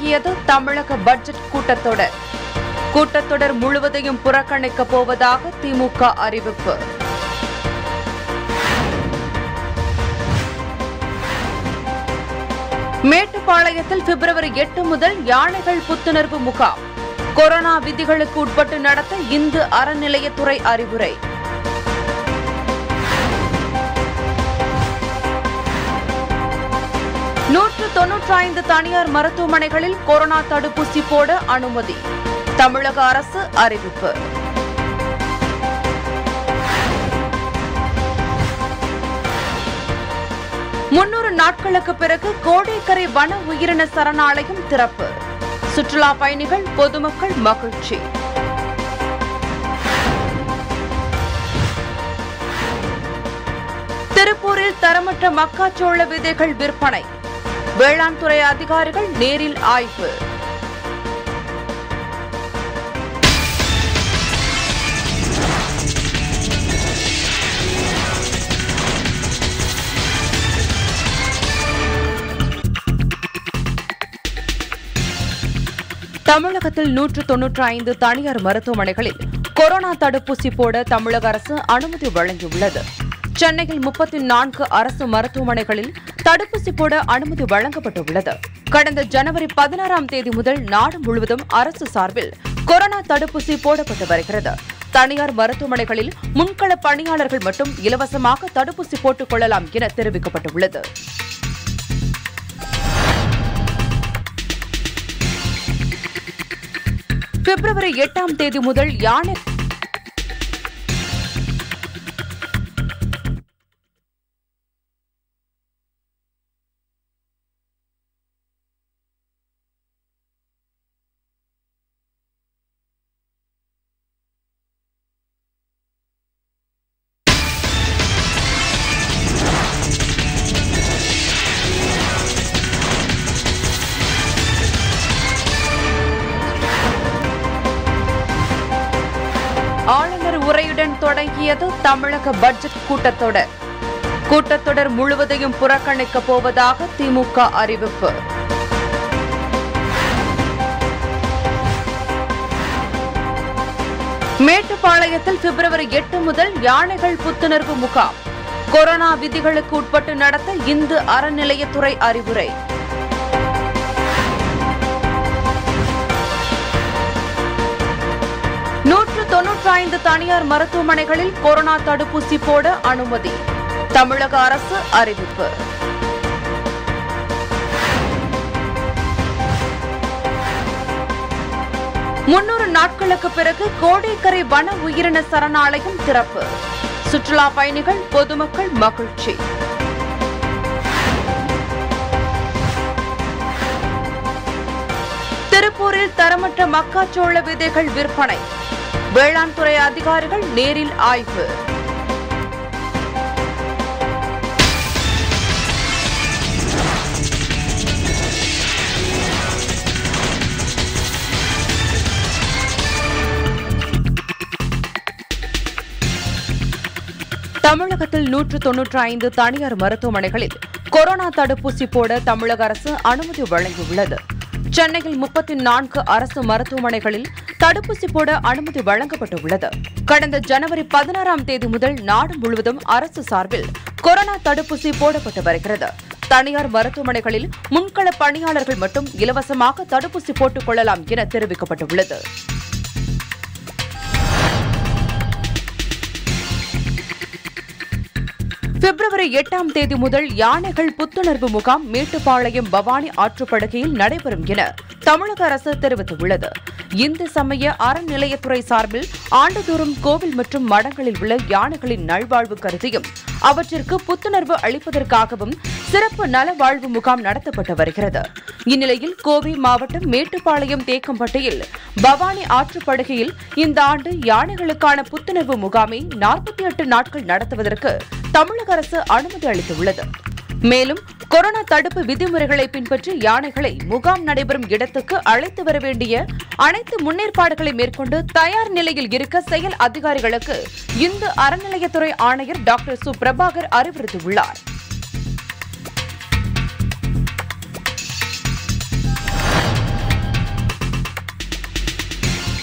தொடங்கியது தமிழக பட்ஜெட் கூட்டத்தொடர் கூட்டத்தொடர் முழுவதையும் புறக்கணிக்கப் போவதாக திமுக அறிவிப்பு மேட்டுப்பாளையத்தில் பிப்ரவரி எட்டு முதல் யானைகள் புத்துணர்வு முகாம் கொரோனா விதிகளுக்கு உட்பட்டு நடத்த இந்து அறநிலையத்துறை அறிவுரை நூற்று தொன்னூற்றி ஐந்து தனியார் மருத்துவமனைகளில் கொரோனா தடுப்பூசி போட அனுமதி தமிழக அரசு அறிவிப்பு முன்னூறு நாட்களுக்கு பிறகு கோடைக்கரை வன உயிரின சரணாலயம் திறப்பு சுற்றுலா பயணிகள் பொதுமக்கள் மகிழ்ச்சி திருப்பூரில் தரமற்ற மக்காச்சோள விதைகள் விற்பனை வேளாண் துறை அதிகாரிகள் நேரில் ஆய்வு தமிழகத்தில் நூற்று தொன்னூற்றி ஐந்து தனியார் மருத்துவமனைகளில் கொரோனா தடுப்பூசி போட தமிழக அரசு அனுமதி வழங்கியுள்ளது சென்னையில் முப்பத்தி நான்கு அரசு மருத்துவமனைகளில் தடுப்பூசி போட அனுமதி வழங்கப்பட்டுள்ளது கடந்த ஜனவரி பதினாறாம் தேதி முதல் நாடு முழுவதும் அரசு சார்பில் கொரோனா தடுப்பூசி போடப்பட்டு வருகிறது தனியார் மருத்துவமனைகளில் முன்கள பணியாளர்கள் மட்டும் இலவசமாக தடுப்பூசி போட்டுக் கொள்ளலாம் என தெரிவிக்கப்பட்டுள்ளது பிப்ரவரி எட்டாம் தேதி முதல் யானை ஆளுநர் உரையுடன் தொடங்கியது தமிழக பட்ஜெட் கூட்டத்தொடர் கூட்டத்தொடர் முழுவதையும் புறக்கணிக்கப் போவதாக திமுக அறிவிப்பு மேட்டுப்பாளையத்தில் பிப்ரவரி எட்டு முதல் யானைகள் புத்துணர்வு முகாம் கொரோனா விதிகளுக்கு உட்பட்டு நடத்த இந்து அறநிலையத்துறை அறிவுரை நூற்று தொன்னூற்றி ஐந்து தனியார் மருத்துவமனைகளில் கொரோனா தடுப்பூசி போட அனுமதி தமிழக அரசு அறிவிப்பு முன்னூறு நாட்களுக்கு பிறகு கோடைக்கரை வன உயிரின சரணாலயம் திறப்பு சுற்றுலா பயணிகள் பொதுமக்கள் மகிழ்ச்சி திருப்பூரில் தரமற்ற மக்காச்சோள விதைகள் விற்பனை வேளாண் துறை அதிகாரிகள் நேரில் ஆய்வு தமிழகத்தில் நூற்று தொன்னூற்றி ஐந்து தனியார் மருத்துவமனைகளில் கொரோனா தடுப்பூசி போட தமிழக அரசு அனுமதி வழங்கியுள்ளது சென்னையில் முப்பத்தி நான்கு அரசு மருத்துவமனைகளில் தடுப்பூசி போட அனுமதி வழங்கப்பட்டுள்ளது கடந்த ஜனவரி பதினாறாம் தேதி முதல் நாடு முழுவதும் அரசு சார்பில் கொரோனா தடுப்பூசி போடப்பட்டு வருகிறது தனியார் மருத்துவமனைகளில் முன்கள பணியாளர்கள் மட்டும் இலவசமாக தடுப்பூசி போட்டுக் கொள்ளலாம் என தெரிவிக்கப்பட்டுள்ளது பிப்ரவரி எட்டாம் தேதி முதல் யானைகள் புத்துணர்வு முகாம் மேட்டுப்பாளையம் பவானி ஆற்றுப்படுகையில் நடைபெறும் என தமிழக அரசு தெரிவித்துள்ளது இந்து சமய அறநிலையத்துறை சார்பில் ஆண்டுதோறும் கோவில் மற்றும் மடங்களில் உள்ள யானைகளின் நல்வாழ்வு கருதியும் அவற்றிற்கு புத்துணர்வு அளிப்பதற்காகவும் சிறப்பு நலவாழ்வு முகாம் நடத்தப்பட்டு வருகிறது இந்நிலையில் கோவை மாவட்டம் மேட்டுப்பாளையம் தேக்கம்பட்டியில் பவானி ஆற்றுப்படுகையில் இந்த ஆண்டு யானைகளுக்கான புத்துணர்வு முகாமை நாற்பத்தி எட்டு நாட்கள் நடத்துவதற்கு தமிழக அரசு அனுமதி அளித்துள்ளது மேலும் கொரோனா தடுப்பு விதிமுறைகளை பின்பற்றி யானைகளை முகாம் நடைபெறும் இடத்துக்கு அழைத்து வர வேண்டிய அனைத்து முன்னேற்பாடுகளை மேற்கொண்டு தயார் நிலையில் இருக்க செயல் அதிகாரிகளுக்கு இந்து அறநிலையத்துறை ஆணையர் டாக்டர் சு பிரபாகர் அறிவுறுத்தியுள்ளார்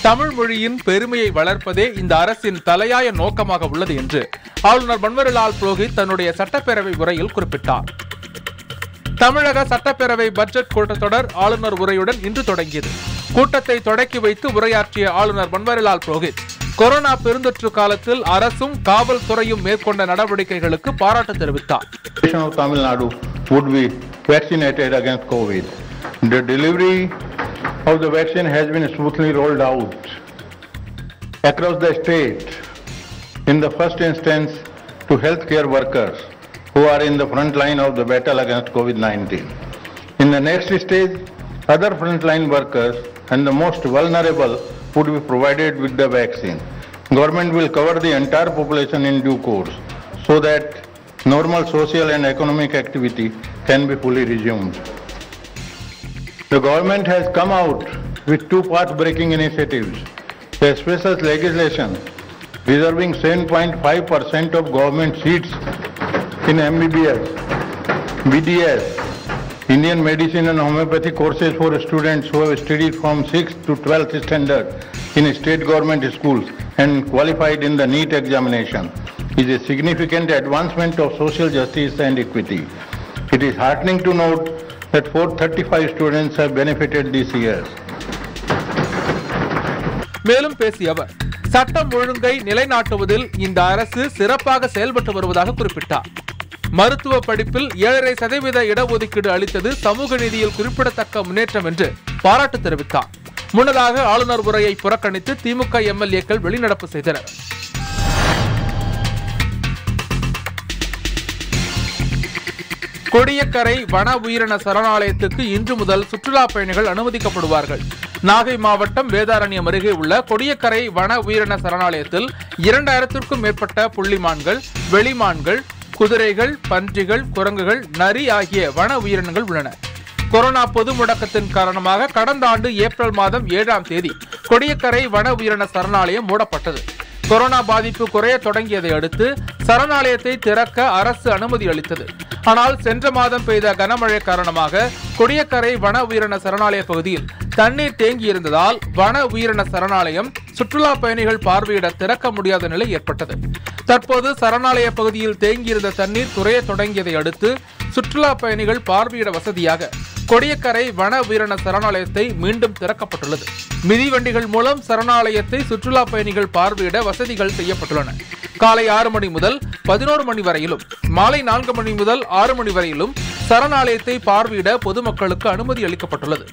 தமிழ் மொழியின் பெருமையை வளர்ப்பதே இந்த அரசின் தலையாய நோக்கமாக உள்ளது என்று ஆளுநர் பன்வரிலால் புரோஹித் தன்னுடைய சட்டப்பேரவை உரையில் குறிப்பிட்டார் தமிழக சட்டப்பேரவை பட்ஜெட் கூட்டத்தொடர் ஆளுநர் உரையுடன் இன்று தொடங்கியது கூட்டத்தை தொடக்கி வைத்து உரையாற்றிய ஆளுநர் பன்வாரிலால் புரோஹித் கொரோனா பெருந்தொற்று காலத்தில் அரசும் காவல்துறையும் மேற்கொண்ட நடவடிக்கைகளுக்கு பாராட்டு தெரிவித்தார் population of Tamil Nadu would be vaccinated against COVID. The delivery of the vaccine has been smoothly rolled out across the state. In the first instance, to healthcare workers who are in the front line of the battle against COVID-19. In the next stage, other frontline workers and the most vulnerable would be provided with the vaccine. Government will cover the entire population in due course so that normal social and economic activity can be fully resumed. The government has come out with two path-breaking initiatives. A special legislation reserving 7.5% of government seats in MBBS, BDS, Indian medicine and homeopathy courses for students who have studied from 6th to 12th standard in state government schools and qualified in the NEET examination is a significant advancement of social justice and equity. It is heartening to note that 435 students have benefited this year. மேலும் பேசிய அவர் சட்டம் ஒழுங்கை நிலைநாட்டுவதில் இந்த அரசு சிறப்பாக செயல்பட்டு வருவதாக குறிப்பிட்டார் மருத்துவ படிப்பில் ஏழரை சதவீத இடஒதுக்கீடு அளித்தது சமூக நீதியில் குறிப்பிடத்தக்க முன்னேற்றம் என்று பாராட்டு தெரிவித்தார் முன்னதாக ஆளுநர் உரையை புறக்கணித்து திமுக எம்எல்ஏக்கள் வெளிநடப்பு செய்தனர் கொடியக்கரை வன உயிரின சரணாலயத்துக்கு இன்று முதல் சுற்றுலா பயணிகள் அனுமதிக்கப்படுவார்கள் நாகை மாவட்டம் வேதாரண்யம் அருகே உள்ள கொடியக்கரை வன உயிரின சரணாலயத்தில் இரண்டாயிரத்திற்கும் மேற்பட்ட புள்ளிமான்கள் வெளிமான்கள் குதிரைகள் பன்றிகள் குரங்குகள் நரி ஆகிய வன உயிரினங்கள் உள்ளன கொரோனா பொது முடக்கத்தின் காரணமாக கடந்த ஆண்டு ஏப்ரல் மாதம் ஏழாம் தேதி கொடியக்கரை வன உயிரின சரணாலயம் மூடப்பட்டது கொரோனா பாதிப்பு குறைய தொடங்கியதை அடுத்து சரணாலயத்தை திறக்க அரசு அனுமதி அளித்தது ஆனால் சென்ற மாதம் பெய்த கனமழை காரணமாக கொடியக்கரை வன உயிரின சரணாலய பகுதியில் தண்ணீர் தேங்கியிருந்ததால் வன உயிரின சரணாலயம் சுற்றுலா பயணிகள் பார்வையிட திறக்க முடியாத நிலை ஏற்பட்டது தற்போது சரணாலய பகுதியில் தேங்கியிருந்த தண்ணீர் குறைய தொடங்கியதை அடுத்து சுற்றுலா பயணிகள் பார்வையிட வசதியாக கொடியக்கரை வன உயிரின சரணாலயத்தை மீண்டும் திறக்கப்பட்டுள்ளது மிதிவண்டிகள் மூலம் சரணாலயத்தை சுற்றுலா பயணிகள் பார்வையிட வசதிகள் செய்யப்பட்டுள்ளன காலை ஆறு மணி முதல் பதினோரு மணி வரையிலும் மாலை நான்கு மணி முதல் ஆறு மணி வரையிலும் சரணாலயத்தை பார்வையிட பொதுமக்களுக்கு அனுமதி அளிக்கப்பட்டுள்ளது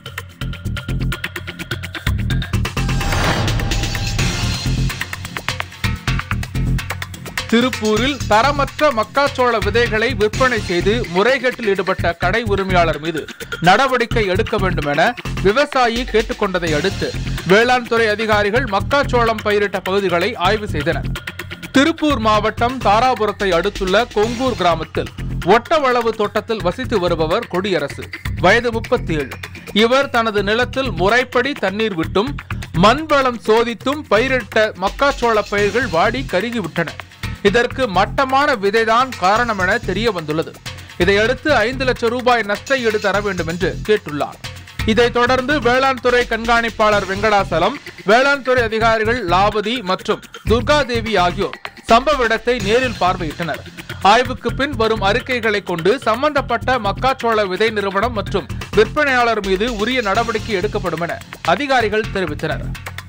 திருப்பூரில் தரமற்ற மக்காச்சோள விதைகளை விற்பனை செய்து முறைகேட்டில் ஈடுபட்ட கடை உரிமையாளர் மீது நடவடிக்கை எடுக்க வேண்டும் என விவசாயி கேட்டுக்கொண்டதை அடுத்து வேளாண் துறை அதிகாரிகள் மக்காச்சோளம் பயிரிட்ட பகுதிகளை ஆய்வு செய்தனர் திருப்பூர் மாவட்டம் தாராபுரத்தை அடுத்துள்ள கொங்கூர் கிராமத்தில் ஒட்டவளவு தோட்டத்தில் வசித்து வருபவர் கொடியரசு வயது முப்பத்தி ஏழு இவர் தனது நிலத்தில் முறைப்படி தண்ணீர் விட்டும் மண்வளம் சோதித்தும் பயிரிட்ட மக்காச்சோள பயிர்கள் வாடி கருகிவிட்டன இதற்கு மட்டமான விதைதான் காரணம் என தெரிய வந்துள்ளது இதையடுத்து ஐந்து லட்சம் ரூபாய் நஷ்ட ஈடு தர வேண்டும் என்று கேட்டுள்ளார் இதைத் தொடர்ந்து வேளாண் துறை கண்காணிப்பாளர் வெங்கடாசலம் வேளாண் துறை அதிகாரிகள் லாவதி மற்றும் துர்காதேவி ஆகியோர் சம்பவ இடத்தை நேரில் பார்வையிட்டனர் ஆய்வுக்கு பின் வரும் அறிக்கைகளை கொண்டு சம்பந்தப்பட்ட மக்காச்சோள விதை நிறுவனம் மற்றும் விற்பனையாளர் மீது உரிய நடவடிக்கை எடுக்கப்படும் என அதிகாரிகள் தெரிவித்தனர்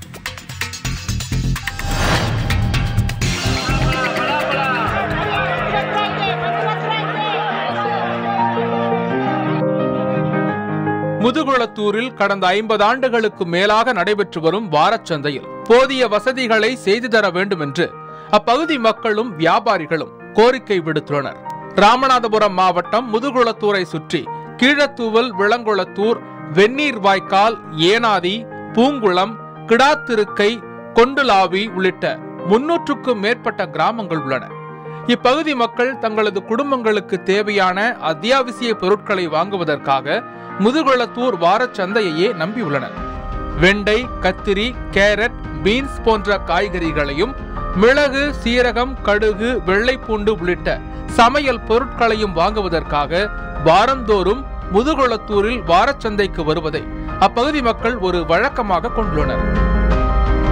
முதுகுளத்தூரில் கடந்த ஐம்பது ஆண்டுகளுக்கு மேலாக நடைபெற்று வரும் வாரச்சந்தையில் போதிய வசதிகளை செய்து தர வேண்டும் என்று அப்பகுதி மக்களும் வியாபாரிகளும் கோரிக்கை விடுத்துள்ளனர் ராமநாதபுரம் மாவட்டம் முதுகுளத்தூரை சுற்றி கீழத்தூவல் விளங்குளத்தூர் வெந்நீர் வாய்க்கால் ஏனாதி பூங்குளம் கிடாத்திருக்கை கொண்டுலாவி உள்ளிட்ட முன்னூற்றுக்கும் மேற்பட்ட கிராமங்கள் உள்ளன இப்பகுதி மக்கள் தங்களது குடும்பங்களுக்கு தேவையான அத்தியாவசிய பொருட்களை வாங்குவதற்காக முதுகுளத்தூர் வாரச் சந்தையையே நம்பியுள்ளனர் வெண்டை கத்திரி கேரட் பீன்ஸ் போன்ற காய்கறிகளையும் மிளகு சீரகம் கடுகு வெள்ளைப்பூண்டு உள்ளிட்ட சமையல் பொருட்களையும் வாங்குவதற்காக வாரந்தோறும் முதுகுளத்தூரில் வாரச்சந்தைக்கு வருவதை அப்பகுதி மக்கள் ஒரு வழக்கமாக கொண்டுள்ளனர்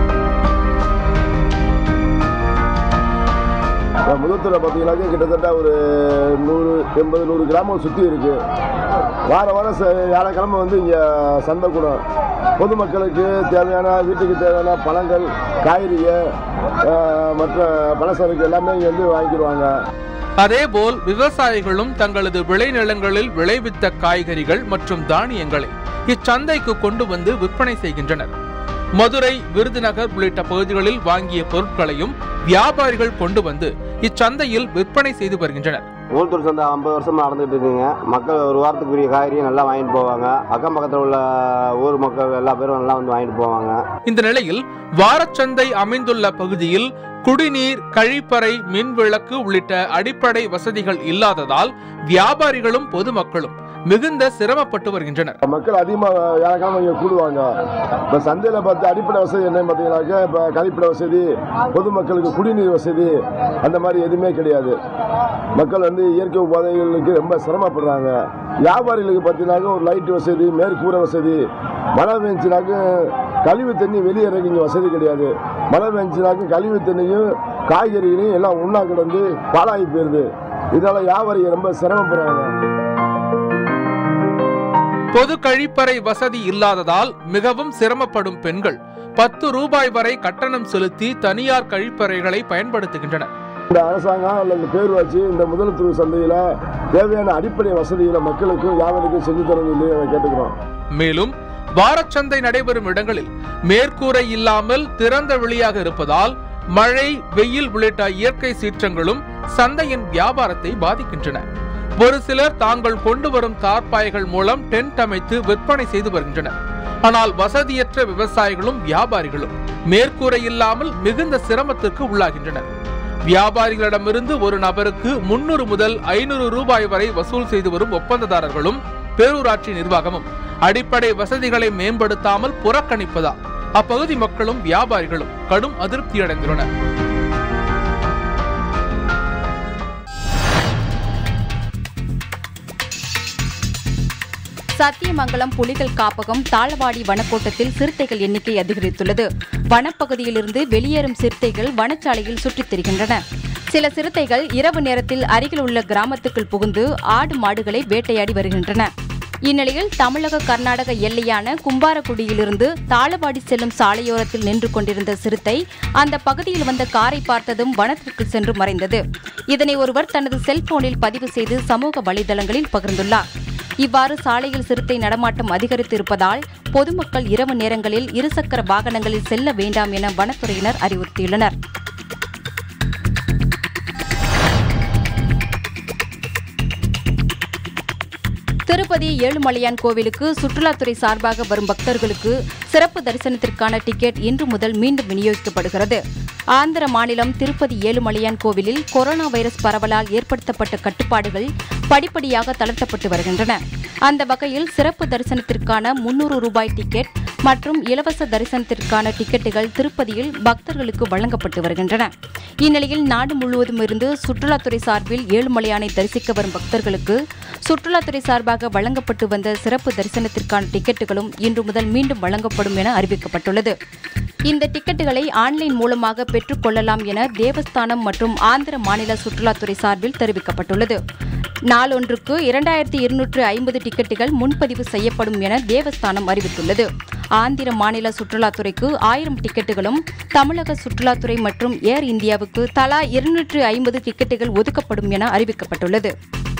இப்போ முதத்தூரை பார்த்தீங்கன்னாக்க கிட்டத்தட்ட ஒரு நூறு எண்பது நூறு கிராமம் சுற்றி இருக்குது வார வாரம் ச- வியாழக்கிழமை வந்து இங்கே சந்தை கூடும் பொதுமக்களுக்கு தேவையான வீட்டுக்கு தேவையான பழங்கள் காய்கறிகள் அஹ், மற்ற பலசரக்கு எல்லாமே இங்கே வந்து வாங்கிடுவாங்க அதேபோல் விவசாயிகளும் தங்களது விளைநிலங்களில் விளைவித்த காய்கறிகள் மற்றும் தானியங்களை இச்சந்தைக்கு கொண்டு வந்து விற்பனை செய்கின்றனர் மதுரை விருதுநகர் உள்ளிட்ட பகுதிகளில் வாங்கிய பொருட்களையும் வியாபாரிகள் கொண்டு வந்து இச்சந்தையில் விற்பனை செய்து வருகின்றனர் ஊழ்த்தூர் சந்தை ஐம்பது வருஷமா நடந்துட்டு இருக்குங்க மக்கள் ஒரு வாரத்துக்குரிய காய்கறியை நல்லா வாங்கிட்டு போவாங்க அக்கம் பக்கத்தில் உள்ள ஊர் மக்கள் எல்லா பேரும் நல்லா வந்து வாங்கிட்டு போவாங்க இந்த நிலையில் வாரச்சந்தை அமைந்துள்ள பகுதியில் குடிநீர் கழிப்பறை மின் விளக்கு உள்ளிட்ட அடிப்படை வசதிகள் இல்லாததால் வியாபாரிகளும் பொதுமக்களும் மிகுந்த சிரமப்பட்டு வருகின்றனர் மக்கள் அதிகமாக வியாழக்கிழமை இங்கே கூடுவாங்க இப்போ சந்தையில் பார்த்து அடிப்படை வசதி என்னன்னு பார்த்தீங்கன்னாக்கா இப்போ கழிப்பிட வசதி பொதுமக்களுக்கு குடிநீர் வசதி அந்த மாதிரி எதுவுமே கிடையாது மக்கள் வந்து இயற்கை உபாதைகளுக்கு ரொம்ப சிரமப்படுறாங்க வியாபாரிகளுக்கு பார்த்தீங்கன்னாக்கா ஒரு லைட் வசதி மேற்கூரை வசதி மழை பெஞ்சினாக்க கழிவு தண்ணி வெளியேறக்கு இங்கே வசதி கிடையாது மழை பெஞ்சினாக்க கழிவு தண்ணியும் காய்கறிகளையும் எல்லாம் ஒன்றா கிடந்து பாழாகி போயிடுது இதனால் வியாபாரிகள் ரொம்ப சிரமப்படுறாங்க பொது கழிப்பறை வசதி இல்லாததால் மிகவும் சிரமப்படும் பெண்கள் பத்து ரூபாய் வரை கட்டணம் செலுத்தி தனியார் கழிப்பறைகளை பயன்படுத்துகின்றனர் இந்த அரசாங்கம் அல்லது பேரூராட்சி இந்த முதலத்துறை சந்தையில் தேவையான அடிப்படை வசதிகளை மக்களுக்கும் யாவருக்கும் செஞ்சு தரணும் சொல்லி நாங்கள் கேட்டுக்கிறோம் மேலும் வாரச்சந்தை நடைபெறும் இடங்களில் மேற்கூரை இல்லாமல் திறந்த வெளியாக இருப்பதால் மழை வெயில் உள்ளிட்ட இயற்கை சீற்றங்களும் சந்தையின் வியாபாரத்தை பாதிக்கின்றன ஒரு சிலர் தாங்கள் கொண்டு வரும் தார்ப்பாய்கள் மூலம் டென்ட் அமைத்து விற்பனை செய்து வருகின்றனர் ஆனால் வசதியற்ற விவசாயிகளும் வியாபாரிகளும் மேற்கூரை இல்லாமல் மிகுந்த சிரமத்திற்கு உள்ளாகின்றனர் வியாபாரிகளிடமிருந்து ஒரு நபருக்கு முன்னூறு முதல் ஐநூறு ரூபாய் வரை வசூல் செய்து வரும் ஒப்பந்ததாரர்களும் பேரூராட்சி நிர்வாகமும் அடிப்படை வசதிகளை மேம்படுத்தாமல் புறக்கணிப்பதால் அப்பகுதி மக்களும் வியாபாரிகளும் கடும் அதிருப்தியடைந்துள்ளனர் சத்தியமங்கலம் புலிகள் காப்பகம் தாளவாடி வனக்கோட்டத்தில் சிறுத்தைகள் எண்ணிக்கை அதிகரித்துள்ளது வனப்பகுதியிலிருந்து வெளியேறும் சிறுத்தைகள் வனச்சாலையில் சுற்றித் திரிகின்றன சில சிறுத்தைகள் இரவு நேரத்தில் அருகில் உள்ள கிராமத்துக்குள் புகுந்து ஆடு மாடுகளை வேட்டையாடி வருகின்றன இந்நிலையில் தமிழக கர்நாடக எல்லையான கும்பாரக்குடியிலிருந்து தாளவாடி செல்லும் சாலையோரத்தில் நின்று கொண்டிருந்த சிறுத்தை அந்த பகுதியில் வந்த காரை பார்த்ததும் வனத்திற்கு சென்று மறைந்தது இதனை ஒருவர் தனது செல்போனில் பதிவு செய்து சமூக வலைதளங்களில் பகிர்ந்துள்ளார் இவ்வாறு சாலையில் சிறுத்தை நடமாட்டம் அதிகரித்து இருப்பதால் பொதுமக்கள் இரவு நேரங்களில் இருசக்கர வாகனங்களில் செல்ல வேண்டாம் என வனத்துறையினர் அறிவுறுத்தியுள்ளனர் திருப்பதி ஏழுமலையான் கோவிலுக்கு சுற்றுலாத்துறை சார்பாக வரும் பக்தர்களுக்கு சிறப்பு தரிசனத்திற்கான டிக்கெட் இன்று முதல் மீண்டும் விநியோகிக்கப்படுகிறது ஆந்திர மாநிலம் திருப்பதி ஏழுமலையான் கோவிலில் கொரோனா வைரஸ் பரவலால் ஏற்படுத்தப்பட்ட கட்டுப்பாடுகள் படிப்படியாக தளர்த்தப்பட்டு வருகின்றன அந்த வகையில் சிறப்பு தரிசனத்திற்கான முன்னூறு ரூபாய் டிக்கெட் மற்றும் இலவச தரிசனத்திற்கான டிக்கெட்டுகள் திருப்பதியில் பக்தர்களுக்கு வழங்கப்பட்டு வருகின்றன இந்நிலையில் நாடு முழுவதும் இருந்து சுற்றுலாத்துறை சார்பில் ஏழுமலையானை தரிசிக்க வரும் பக்தர்களுக்கு சுற்றுலாத்துறை சார்பாக வழங்கப்பட்டு வந்த சிறப்பு தரிசனத்திற்கான டிக்கெட்டுகளும் இன்று முதல் மீண்டும் வழங்கப்படும் என அறிவிக்கப்பட்டுள்ளது இந்த டிக்கெட்டுகளை ஆன்லைன் மூலமாக பெற்றுக்கொள்ளலாம் என தேவஸ்தானம் மற்றும் ஆந்திர மாநில சுற்றுலாத்துறை சார்பில் தெரிவிக்கப்பட்டுள்ளது நாளொன்றுக்கு இரண்டாயிரத்தி இருநூற்று ஐம்பது டிக்கெட்டுகள் முன்பதிவு செய்யப்படும் என தேவஸ்தானம் அறிவித்துள்ளது ஆந்திர மாநில சுற்றுலாத்துறைக்கு ஆயிரம் டிக்கெட்டுகளும் தமிழக சுற்றுலாத்துறை மற்றும் ஏர் இந்தியாவுக்கு தலா இருநூற்று ஐம்பது டிக்கெட்டுகள் ஒதுக்கப்படும் என அறிவிக்கப்பட்டுள்ளது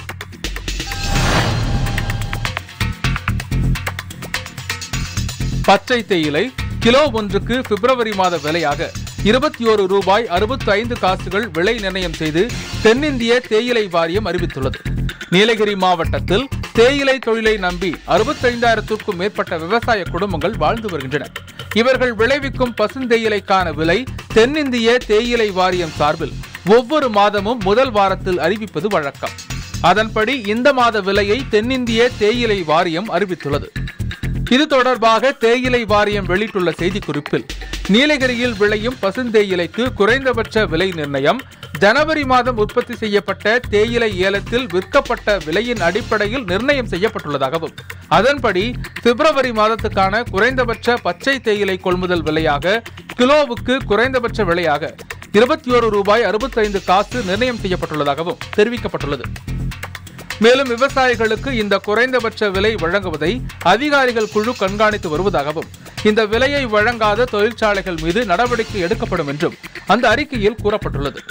பச்சை தேயிலை கிலோ ஒன்றுக்கு பிப்ரவரி மாத விலையாக இருபத்தி ஒரு ரூபாய் அறுபத்தி ஐந்து காசுகள் விலை நிர்ணயம் செய்து தென்னிந்திய தேயிலை வாரியம் அறிவித்துள்ளது நீலகிரி மாவட்டத்தில் தேயிலை தொழிலை நம்பி அறுபத்தைந்தாயிரத்திற்கும் மேற்பட்ட விவசாய குடும்பங்கள் வாழ்ந்து வருகின்றன இவர்கள் விளைவிக்கும் பசுந்தேயிலைக்கான விலை தென்னிந்திய தேயிலை வாரியம் சார்பில் ஒவ்வொரு மாதமும் முதல் வாரத்தில் அறிவிப்பது வழக்கம் அதன்படி இந்த மாத விலையை தென்னிந்திய தேயிலை வாரியம் அறிவித்துள்ளது இது தொடர்பாக தேயிலை வாரியம் வெளியிட்டுள்ள செய்திக்குறிப்பில் நீலகிரியில் விளையும் பசுந்தேயிலைக்கு குறைந்தபட்ச விலை நிர்ணயம் ஜனவரி மாதம் உற்பத்தி செய்யப்பட்ட தேயிலை ஏலத்தில் விற்கப்பட்ட விலையின் அடிப்படையில் நிர்ணயம் செய்யப்பட்டுள்ளதாகவும் அதன்படி பிப்ரவரி மாதத்துக்கான குறைந்தபட்ச பச்சை தேயிலை கொள்முதல் விலையாக கிலோவுக்கு குறைந்தபட்ச விலையாக இருபத்தி ஒரு ரூபாய் அறுபத்தைந்து காசு நிர்ணயம் செய்யப்பட்டுள்ளதாகவும் தெரிவிக்கப்பட்டுள்ளது மேலும் விவசாயிகளுக்கு இந்த குறைந்தபட்ச விலை வழங்குவதை அதிகாரிகள் குழு கண்காணித்து வருவதாகவும் இந்த விலையை வழங்காத தொழிற்சாலைகள் மீது நடவடிக்கை எடுக்கப்படும் என்றும் அந்த அறிக்கையில் கூறப்பட்டுள்ளது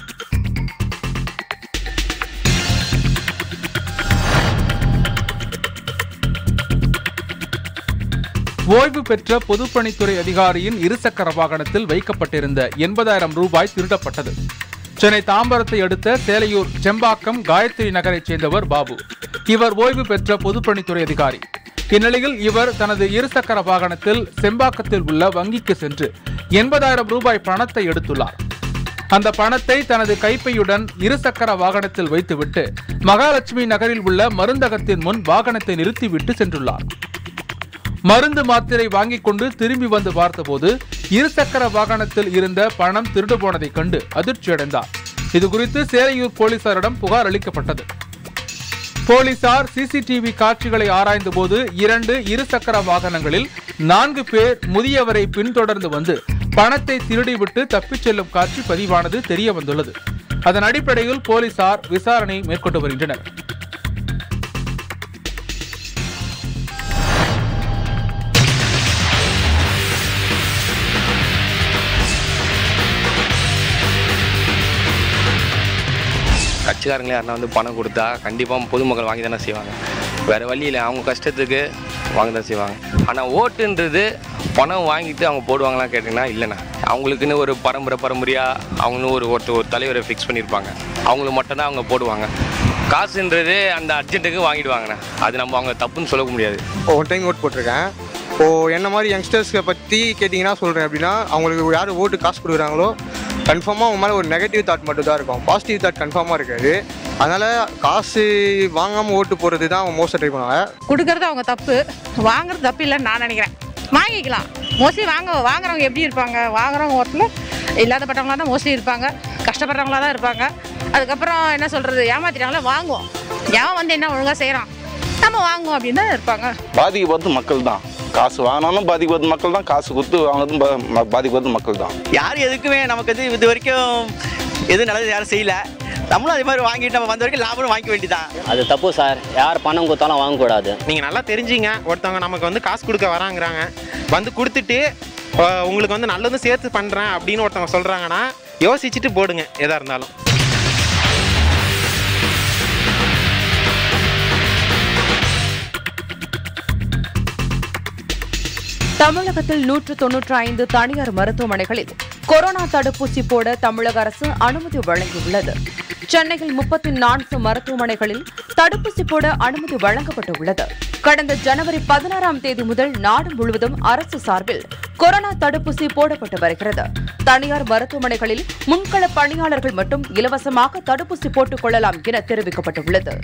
ஓய்வு பெற்ற பொதுப்பணித்துறை அதிகாரியின் இருசக்கர வாகனத்தில் வைக்கப்பட்டிருந்த எண்பதாயிரம் ரூபாய் திருடப்பட்டது சென்னை தாம்பரத்தை அடுத்த சேலையூர் செம்பாக்கம் காயத்ரி நகரைச் சேர்ந்தவர் பாபு இவர் ஓய்வு பெற்ற பொதுப்பணித்துறை அதிகாரி இந்நிலையில் இவர் தனது இருசக்கர வாகனத்தில் செம்பாக்கத்தில் உள்ள வங்கிக்கு சென்று எண்பதாயிரம் ரூபாய் பணத்தை எடுத்துள்ளார் அந்த பணத்தை தனது கைப்பையுடன் இருசக்கர வாகனத்தில் வைத்துவிட்டு மகாலட்சுமி நகரில் உள்ள மருந்தகத்தின் முன் வாகனத்தை நிறுத்திவிட்டு சென்றுள்ளார் மருந்து மாத்திரை வாங்கிக் கொண்டு திரும்பி வந்து பார்த்தபோது இருசக்கர வாகனத்தில் இருந்த பணம் திருடு போனதைக் கண்டு அதிர்ச்சியடைந்தார் இதுகுறித்து சேலையூர் போலீசாரிடம் புகார் அளிக்கப்பட்டது போலீசார் சிசிடிவி காட்சிகளை ஆராய்ந்தபோது இரண்டு இருசக்கர வாகனங்களில் நான்கு பேர் முதியவரை பின்தொடர்ந்து வந்து பணத்தை திருடிவிட்டு தப்பிச் செல்லும் காட்சி பதிவானது தெரிய வந்துள்ளது அதன் அடிப்படையில் போலீசார் விசாரணை மேற்கொண்டு வருகின்றனர் கட்சிக்காரங்களே யாருன்னா வந்து பணம் கொடுத்தா கண்டிப்பாக பொதுமக்கள் வாங்கி தானே செய்வாங்க வேறு வழி இல்லை அவங்க கஷ்டத்துக்கு வாங்க தான் செய்வாங்க ஆனால் ஓட்டுன்றது பணம் வாங்கிட்டு அவங்க போடுவாங்களாம் கேட்டிங்கன்னா இல்லைண்ணா அவங்களுக்குன்னு ஒரு பரம்பரை பரம்பரையாக அவங்களும் ஒரு ஒருத்தர் ஒரு தலைவரை ஃபிக்ஸ் பண்ணியிருப்பாங்க அவங்களுக்கு மட்டும்தான் அவங்க போடுவாங்க காசுன்றது அந்த அர்ஜென்ட்டுக்கு வாங்கிடுவாங்கண்ணா அது நம்ம அவங்க தப்புன்னு சொல்ல முடியாது ஒரு டைம் ஓட் போட்டிருக்கேன் இப்போது என்ன மாதிரி யங்ஸ்டர்ஸை பற்றி கேட்டிங்கன்னா சொல்கிறேன் அப்படின்னா அவங்களுக்கு யார் ஓட்டு காசு கொடுக்குறாங்களோ கன்ஃபார்மாக அவங்க மேலே ஒரு நெகட்டிவ் தாட் மட்டும் தான் இருக்கும் பாசிட்டிவ் தாட் கன்ஃபார்மாக இருக்காது அதனால் காசு வாங்காமல் ஓட்டு போடுறது தான் அவங்க மோஸ்ட்டாக ட்ரை பண்ணுவாங்க கொடுக்கறது அவங்க தப்பு வாங்குறது தப்பு இல்லைன்னு நான் நினைக்கிறேன் வாங்கிக்கலாம் மோஸ்ட்லி வாங்க வாங்குறவங்க எப்படி இருப்பாங்க வாங்குறவங்க ஒருத்தில் இல்லாதப்பட்டவங்களா தான் மோஸ்ட்லி இருப்பாங்க கஷ்டப்படுறவங்களா தான் இருப்பாங்க அதுக்கப்புறம் என்ன சொல்கிறது ஏமாத்திட்டாங்களே வாங்குவோம் எவன் வந்து என்ன ஒழுங்காக செய்கிறான் நம்ம வாங்குவோம் அப்படின்னு தான் இருப்பாங்க பாதிக்கப்படுறது மக்கள் தான் காசு வாங்கினாலும் பாதிக்கப்படுறது மக்கள் தான் காசு கொடுத்து வாங்கினதும் பா- ம- பாதிக்கப்படுறது மக்கள் தான் யார் எதுக்குமே நமக்கு வந்து இது வரைக்கும் எதுவும் நல்லது யாரும் செய்யல நம்மளும் அதே மாதிரி வாங்கிட்டு நம்ம வந்த வரைக்கும் லாபம் வாங்கிக்க வேண்டியதான் அது தப்பு சார் யார் பணம் கொடுத்தாலும் வாங்கக்கூடாது நீங்கள் நல்லா தெரிஞ்சிங்க ஒருத்தவங்க நமக்கு வந்து காசு கொடுக்க வராங்கிறாங்க வந்து கொடுத்துட்டு அஹ், உங்களுக்கு வந்து நல்லதும் சேர்த்து பண்ணுறேன் அப்படின்னு ஒருத்தவங்க சொல்கிறாங்கன்னா யோசிச்சுட்டு போடுங்க எதாக இருந்தாலும் தமிழகத்தில் நூற்று தொன்னூற்று ஐந்து தனியார் மருத்துவமனைகளில் கொரோனா தடுப்பூசி போட தமிழக அரசு அனுமதி வழங்கியுள்ளது சென்னையில் முப்பத்தி நான்கு மருத்துவமனைகளில் தடுப்பூசி போட அனுமதி வழங்கப்பட்டுள்ளது கடந்த ஜனவரி பதினாறாம் தேதி முதல் நாடு முழுவதும் அரசு சார்பில் கொரோனா தடுப்பூசி போடப்பட்டு வருகிறது தனியார் மருத்துவமனைகளில் முன்கள பணியாளர்கள் மட்டும் இலவசமாக தடுப்பூசி போட்டுக் கொள்ளலாம் என தெரிவிக்கப்பட்டுள்ளது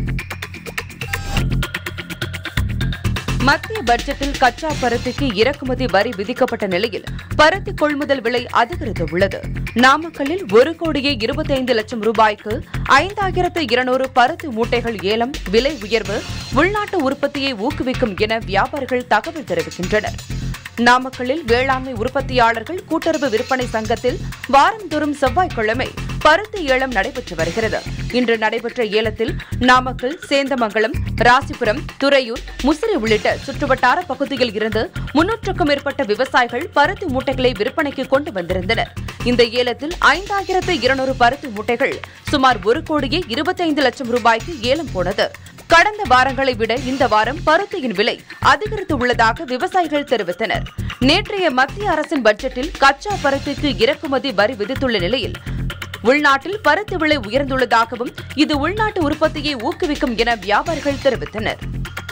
மத்திய பட்ஜெட்டில் கச்சா பருத்திக்கு இறக்குமதி வரி விதிக்கப்பட்ட நிலையில் பருத்தி கொள்முதல் விலை அதிகரித்துள்ளது நாமக்கல்லில் ஒரு கோடியே இருபத்தைந்து லட்சம் ரூபாய்க்கு ஐந்தாயிரத்து இருநூறு பருத்தி மூட்டைகள் ஏலம் விலை உயர்வு உள்நாட்டு உற்பத்தியை ஊக்குவிக்கும் என வியாபாரிகள் தகவல் தெரிவிக்கின்றனர் நாமக்கல்லில் வேளாண்மை உற்பத்தியாளர்கள் கூட்டுறவு விற்பனை சங்கத்தில் வாரந்தோறும் செவ்வாய்க்கிழமை பருத்தி ஏலம் நடைபெற்று வருகிறது இன்று நடைபெற்ற ஏலத்தில் நாமக்கல் சேந்தமங்கலம் ராசிபுரம் துறையூர் முசிறி உள்ளிட்ட சுற்றுவட்டார பகுதியில் இருந்து முன்னூற்றுக்கும் மேற்பட்ட விவசாயிகள் பருத்தி மூட்டைகளை விற்பனைக்கு கொண்டு வந்திருந்தனர் இந்த ஏலத்தில் ஐந்தாயிரத்து இருநூறு பருத்தி மூட்டைகள் சுமார் ஒரு கோடியே இருபத்தைந்து லட்சம் ரூபாய்க்கு ஏலம் போனது கடந்த வாரங்களை விட இந்த வாரம் பருத்தியின் விலை அதிகரித்து உள்ளதாக விவசாயிகள் தெரிவித்தனர் நேற்றைய மத்திய அரசின் பட்ஜெட்டில் கச்சா பருத்திக்கு இறக்குமதி வரி விதித்துள்ள நிலையில் உள்நாட்டில் பருத்தி விலை உயர்ந்துள்ளதாகவும் இது உள்நாட்டு உற்பத்தியை ஊக்குவிக்கும் என வியாபாரிகள் தெரிவித்தனர்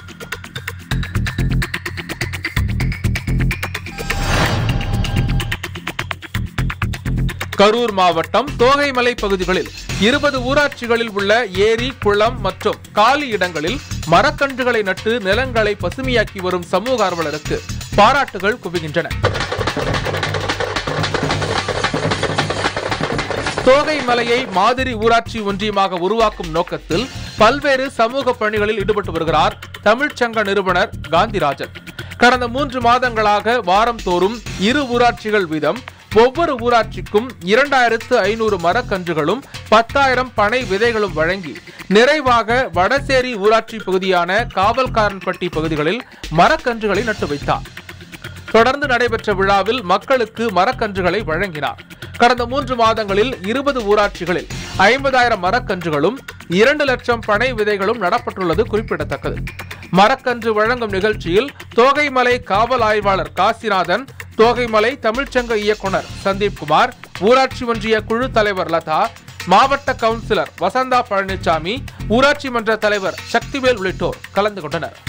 கரூர் மாவட்டம் தோகைமலை பகுதிகளில் இருபது ஊராட்சிகளில் உள்ள ஏரி குளம் மற்றும் காலி இடங்களில் மரக்கன்றுகளை நட்டு நிலங்களை பசுமையாக்கி வரும் சமூக ஆர்வலருக்கு பாராட்டுகள் குவிகின்றன தோகை மலையை மாதிரி ஊராட்சி ஒன்றியமாக உருவாக்கும் நோக்கத்தில் பல்வேறு சமூக பணிகளில் ஈடுபட்டு வருகிறார் தமிழ்ச்சங்க நிறுவனர் காந்திராஜன் கடந்த மூன்று மாதங்களாக வாரம் தோறும் இரு ஊராட்சிகள் வீதம் ஒவ்வொரு ஊராட்சிக்கும் இரண்டாயிரத்து ஐநூறு மரக்கன்றுகளும் பத்தாயிரம் பனை விதைகளும் வழங்கி நிறைவாக வடசேரி ஊராட்சி பகுதியான காவல்காரன்பட்டி பகுதிகளில் மரக்கன்றுகளை நட்டு வைத்தார் தொடர்ந்து நடைபெற்ற விழாவில் மக்களுக்கு மரக்கன்றுகளை வழங்கினார் கடந்த மூன்று மாதங்களில் இருபது ஊராட்சிகளில் ஐம்பதாயிரம் மரக்கன்றுகளும் இரண்டு லட்சம் பனை விதைகளும் நடப்பட்டுள்ளது குறிப்பிடத்தக்கது மரக்கன்று வழங்கும் நிகழ்ச்சியில் தோகைமலை காவல் ஆய்வாளர் காசிநாதன் தோகைமலை தமிழ்ச்சங்க இயக்குனர் சந்தீப் குமார் ஊராட்சி ஒன்றிய குழு தலைவர் லதா மாவட்ட கவுன்சிலர் வசந்தா பழனிசாமி ஊராட்சி மன்ற தலைவர் சக்திவேல் உள்ளிட்டோர் கலந்து கொண்டனர்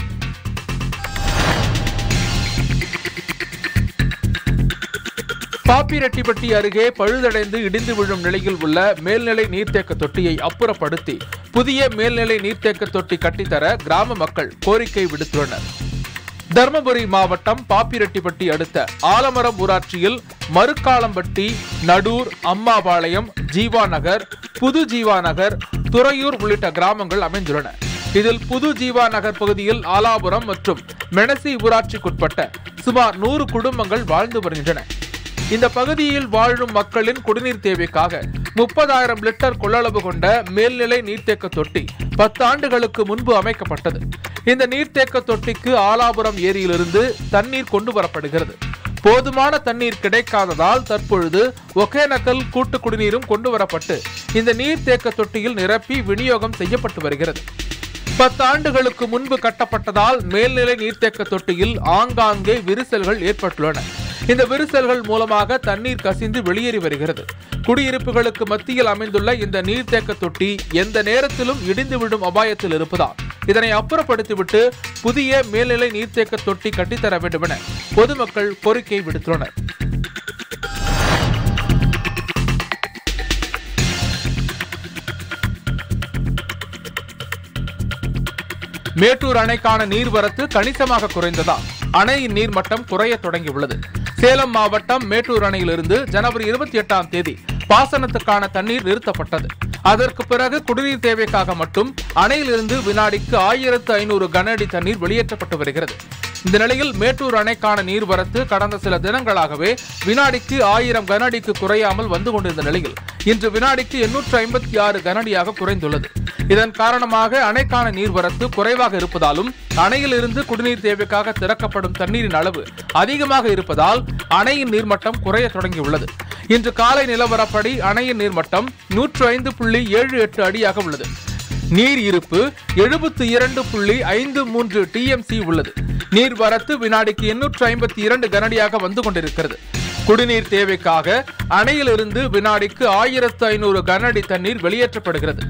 பாப்பிரெட்டிப்பட்டி அருகே பழுதடைந்து இடிந்து விழும் நிலையில் உள்ள மேல்நிலை நீர்த்தேக்க தொட்டியை அப்புறப்படுத்தி புதிய மேல்நிலை நீர்த்தேக்க தொட்டி கட்டித்தர கிராம மக்கள் கோரிக்கை விடுத்துள்ளனர் தர்மபுரி மாவட்டம் பாப்பிரெட்டிப்பட்டி அடுத்த ஆலமரம் ஊராட்சியில் மறுக்காலம்பட்டி நடூர் அம்மாபாளையம் ஜீவா நகர் புது ஜீவா நகர் துறையூர் உள்ளிட்ட கிராமங்கள் அமைந்துள்ளன இதில் புது ஜீவா நகர் பகுதியில் ஆலாபுரம் மற்றும் மெணசி ஊராட்சிக்குட்பட்ட சுமார் நூறு குடும்பங்கள் வாழ்ந்து வருகின்றன இந்த பகுதியில் வாழும் மக்களின் குடிநீர் தேவைக்காக முப்பதாயிரம் லிட்டர் கொள்ளளவு கொண்ட மேல்நிலை நீர்த்தேக்க தொட்டி பத்து ஆண்டுகளுக்கு முன்பு அமைக்கப்பட்டது இந்த நீர்த்தேக்க தொட்டிக்கு ஆலாபுரம் ஏரியிலிருந்து தண்ணீர் கொண்டு வரப்படுகிறது போதுமான தண்ணீர் கிடைக்காததால் தற்பொழுது ஒகேனக்கல் கூட்டு குடிநீரும் கொண்டு வரப்பட்டு இந்த நீர்த்தேக்க தொட்டியில் நிரப்பி விநியோகம் செய்யப்பட்டு வருகிறது பத்து ஆண்டுகளுக்கு முன்பு கட்டப்பட்டதால் மேல்நிலை நீர்த்தேக்க தொட்டியில் ஆங்காங்கே விரிசல்கள் ஏற்பட்டுள்ளன இந்த விரிசல்கள் மூலமாக தண்ணீர் கசிந்து வெளியேறி வருகிறது குடியிருப்புகளுக்கு மத்தியில் அமைந்துள்ள இந்த நீர்த்தேக்க தொட்டி எந்த நேரத்திலும் இடிந்து விடும் அபாயத்தில் இருப்பதால் இதனை அப்புறப்படுத்திவிட்டு புதிய மேல்நிலை நீர்த்தேக்க தொட்டி கட்டித்தர வேண்டும் என பொதுமக்கள் கோரிக்கை விடுத்துள்ளனர் மேட்டூர் அணைக்கான நீர்வரத்து கணிசமாக குறைந்ததால் அணையின் நீர்மட்டம் குறைய தொடங்கியுள்ளது சேலம் மாவட்டம் மேட்டூர் அணையிலிருந்து ஜனவரி இருபத்தி எட்டாம் தேதி பாசனத்துக்கான தண்ணீர் நிறுத்தப்பட்டது அதற்கு பிறகு குடிநீர் தேவைக்காக மட்டும் அணையிலிருந்து வினாடிக்கு ஆயிரத்து ஐநூறு கன அடி தண்ணீர் வெளியேற்றப்பட்டு வருகிறது இந்த நிலையில் மேட்டூர் அணைக்கான நீர்வரத்து கடந்த சில தினங்களாகவே வினாடிக்கு ஆயிரம் கன அடிக்கு குறையாமல் வந்து கொண்டிருந்த நிலையில் இன்று வினாடிக்கு எண்ணூற்று ஐம்பத்தி ஆறு கனஅடியாக குறைந்துள்ளது இதன் காரணமாக அணைக்கான நீர்வரத்து குறைவாக இருப்பதாலும் அணையில் இருந்து குடிநீர் தேவைக்காக திறக்கப்படும் தண்ணீரின் அளவு அதிகமாக இருப்பதால் அணையின் நீர்மட்டம் குறைய தொடங்கியுள்ளது இன்று காலை நிலவரப்படி அணையின் நீர்மட்டம் நூற்று ஐந்து புள்ளி ஏழு எட்டு அடியாக உள்ளது நீர் இருப்பு எழுபத்தி இரண்டு புள்ளி ஐந்து மூன்று டிஎம்சி உள்ளது நீர்வரத்து வினாடிக்கு எண்ணூற்று ஐம்பத்தி இரண்டு கனடியாக வந்து கொண்டிருக்கிறது குடிநீர் தேவைக்காக அணையிலிருந்து வினாடிக்கு ஆயிரத்து ஐநூறு கனஅடி தண்ணீர் வெளியேற்றப்படுகிறது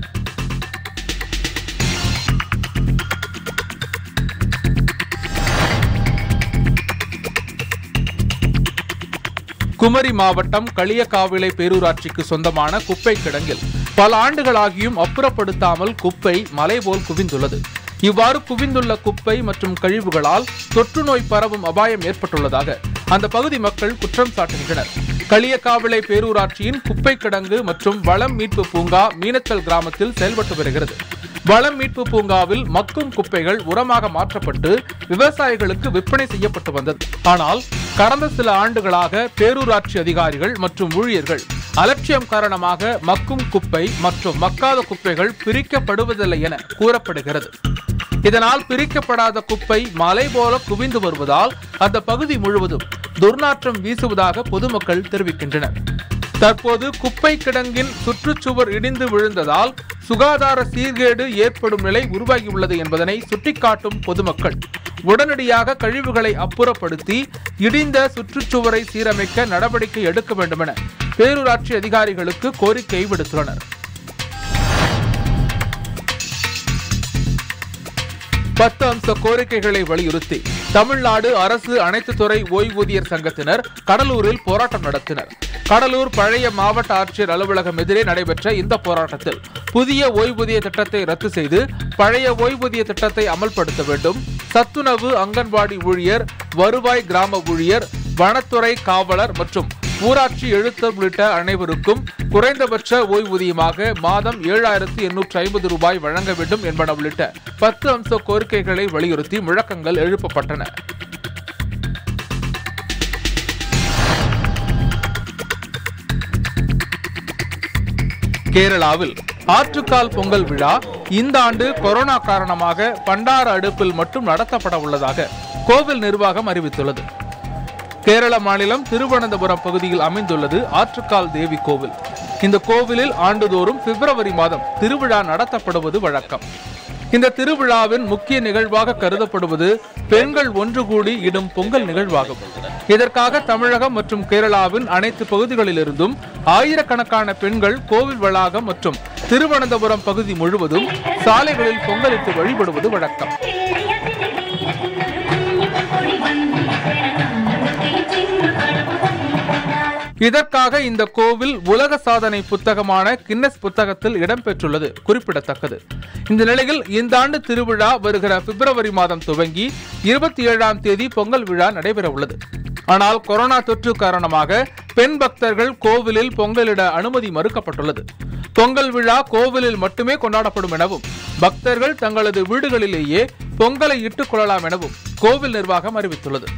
குமரி மாவட்டம் களியக்காவிளை பேரூராட்சிக்கு சொந்தமான குப்பை கிடங்கில் பல ஆண்டுகளாகியும் அப்புறப்படுத்தாமல் குப்பை மலை போல் குவிந்துள்ளது இவ்வாறு குவிந்துள்ள குப்பை மற்றும் கழிவுகளால் தொற்று நோய் பரவும் அபாயம் ஏற்பட்டுள்ளதாக அந்த பகுதி மக்கள் குற்றம் சாட்டுகின்றனர் களியக்காவிளை பேரூராட்சியின் குப்பை கிடங்கு மற்றும் வளம் மீட்பு பூங்கா மீனச்சல் கிராமத்தில் செயல்பட்டு வருகிறது வளம் மீட்பு பூங்காவில் மக்கும் குப்பைகள் உரமாக மாற்றப்பட்டு விவசாயிகளுக்கு விற்பனை செய்யப்பட்டு வந்தது ஆனால் கடந்த சில ஆண்டுகளாக பேரூராட்சி அதிகாரிகள் மற்றும் ஊழியர்கள் அலட்சியம் காரணமாக மக்கும் குப்பை மற்றும் மக்காத குப்பைகள் பிரிக்கப்படுவதில்லை என கூறப்படுகிறது இதனால் பிரிக்கப்படாத குப்பை மலை போல குவிந்து வருவதால் அந்த பகுதி முழுவதும் துர்நாற்றம் வீசுவதாக பொதுமக்கள் தெரிவிக்கின்றனர் தற்போது குப்பை கிடங்கின் சுற்றுச்சுவர் இடிந்து விழுந்ததால் சுகாதார சீர்கேடு ஏற்படும் நிலை உருவாகியுள்ளது என்பதனை சுட்டிக்காட்டும் பொதுமக்கள் உடனடியாக கழிவுகளை அப்புறப்படுத்தி இடிந்த சுற்றுச்சுவரை சீரமைக்க நடவடிக்கை எடுக்க வேண்டுமென பேரூராட்சி அதிகாரிகளுக்கு கோரிக்கை விடுத்துள்ளனர் பத்து அம்ச கோரிக்கைகளை வலியுறுத்தி தமிழ்நாடு அரசு அனைத்து துறை ஓய்வூதியர் சங்கத்தினர் கடலூரில் போராட்டம் நடத்தினர் கடலூர் பழைய மாவட்ட ஆட்சியர் அலுவலகம் எதிரே நடைபெற்ற இந்த போராட்டத்தில் புதிய ஓய்வூதிய திட்டத்தை ரத்து செய்து பழைய ஓய்வூதிய திட்டத்தை அமல்படுத்த வேண்டும் சத்துணவு அங்கன்வாடி ஊழியர் வருவாய் கிராம ஊழியர் வனத்துறை காவலர் மற்றும் ஊராட்சி எழுத்தர் உள்ளிட்ட அனைவருக்கும் குறைந்தபட்ச ஓய்வூதியமாக மாதம் ஏழாயிரத்து எண்ணூற்று ஐம்பது ரூபாய் வழங்க வேண்டும் என்பன உள்ளிட்ட பத்து அம்ச கோரிக்கைகளை வலியுறுத்தி முழக்கங்கள் எழுப்பப்பட்டன கேரளாவில் ஆற்றுக்கால் பொங்கல் விழா இந்த ஆண்டு கொரோனா காரணமாக பண்டார அடுப்பில் மட்டும் நடத்தப்பட உள்ளதாக கோவில் நிர்வாகம் அறிவித்துள்ளது கேரள மாநிலம் திருவனந்தபுரம் பகுதியில் அமைந்துள்ளது ஆற்றுக்கால் தேவி கோவில் இந்த கோவிலில் ஆண்டுதோறும் பிப்ரவரி மாதம் திருவிழா நடத்தப்படுவது வழக்கம் இந்த திருவிழாவின் முக்கிய நிகழ்வாக கருதப்படுவது பெண்கள் ஒன்று கூடி இடும் பொங்கல் நிகழ்வாகும் இதற்காக தமிழகம் மற்றும் கேரளாவின் அனைத்து பகுதிகளிலிருந்தும் ஆயிரக்கணக்கான பெண்கள் கோவில் வளாகம் மற்றும் திருவனந்தபுரம் பகுதி முழுவதும் சாலைகளில் பொங்கலிட்டு வழிபடுவது வழக்கம் இதற்காக இந்த கோவில் உலக சாதனை புத்தகமான கின்னஸ் புத்தகத்தில் இடம்பெற்றுள்ளது குறிப்பிடத்தக்கது இந்த நிலையில் இந்த ஆண்டு திருவிழா வருகிற பிப்ரவரி மாதம் துவங்கி இருபத்தி ஏழாம் தேதி பொங்கல் விழா நடைபெற உள்ளது ஆனால் கொரோனா தொற்று காரணமாக பெண் பக்தர்கள் கோவிலில் பொங்கலிட அனுமதி மறுக்கப்பட்டுள்ளது பொங்கல் விழா கோவிலில் மட்டுமே கொண்டாடப்படும் எனவும் பக்தர்கள் தங்களது வீடுகளிலேயே பொங்கலை இட்டுக் கொள்ளலாம் எனவும் கோவில் நிர்வாகம் அறிவித்துள்ளது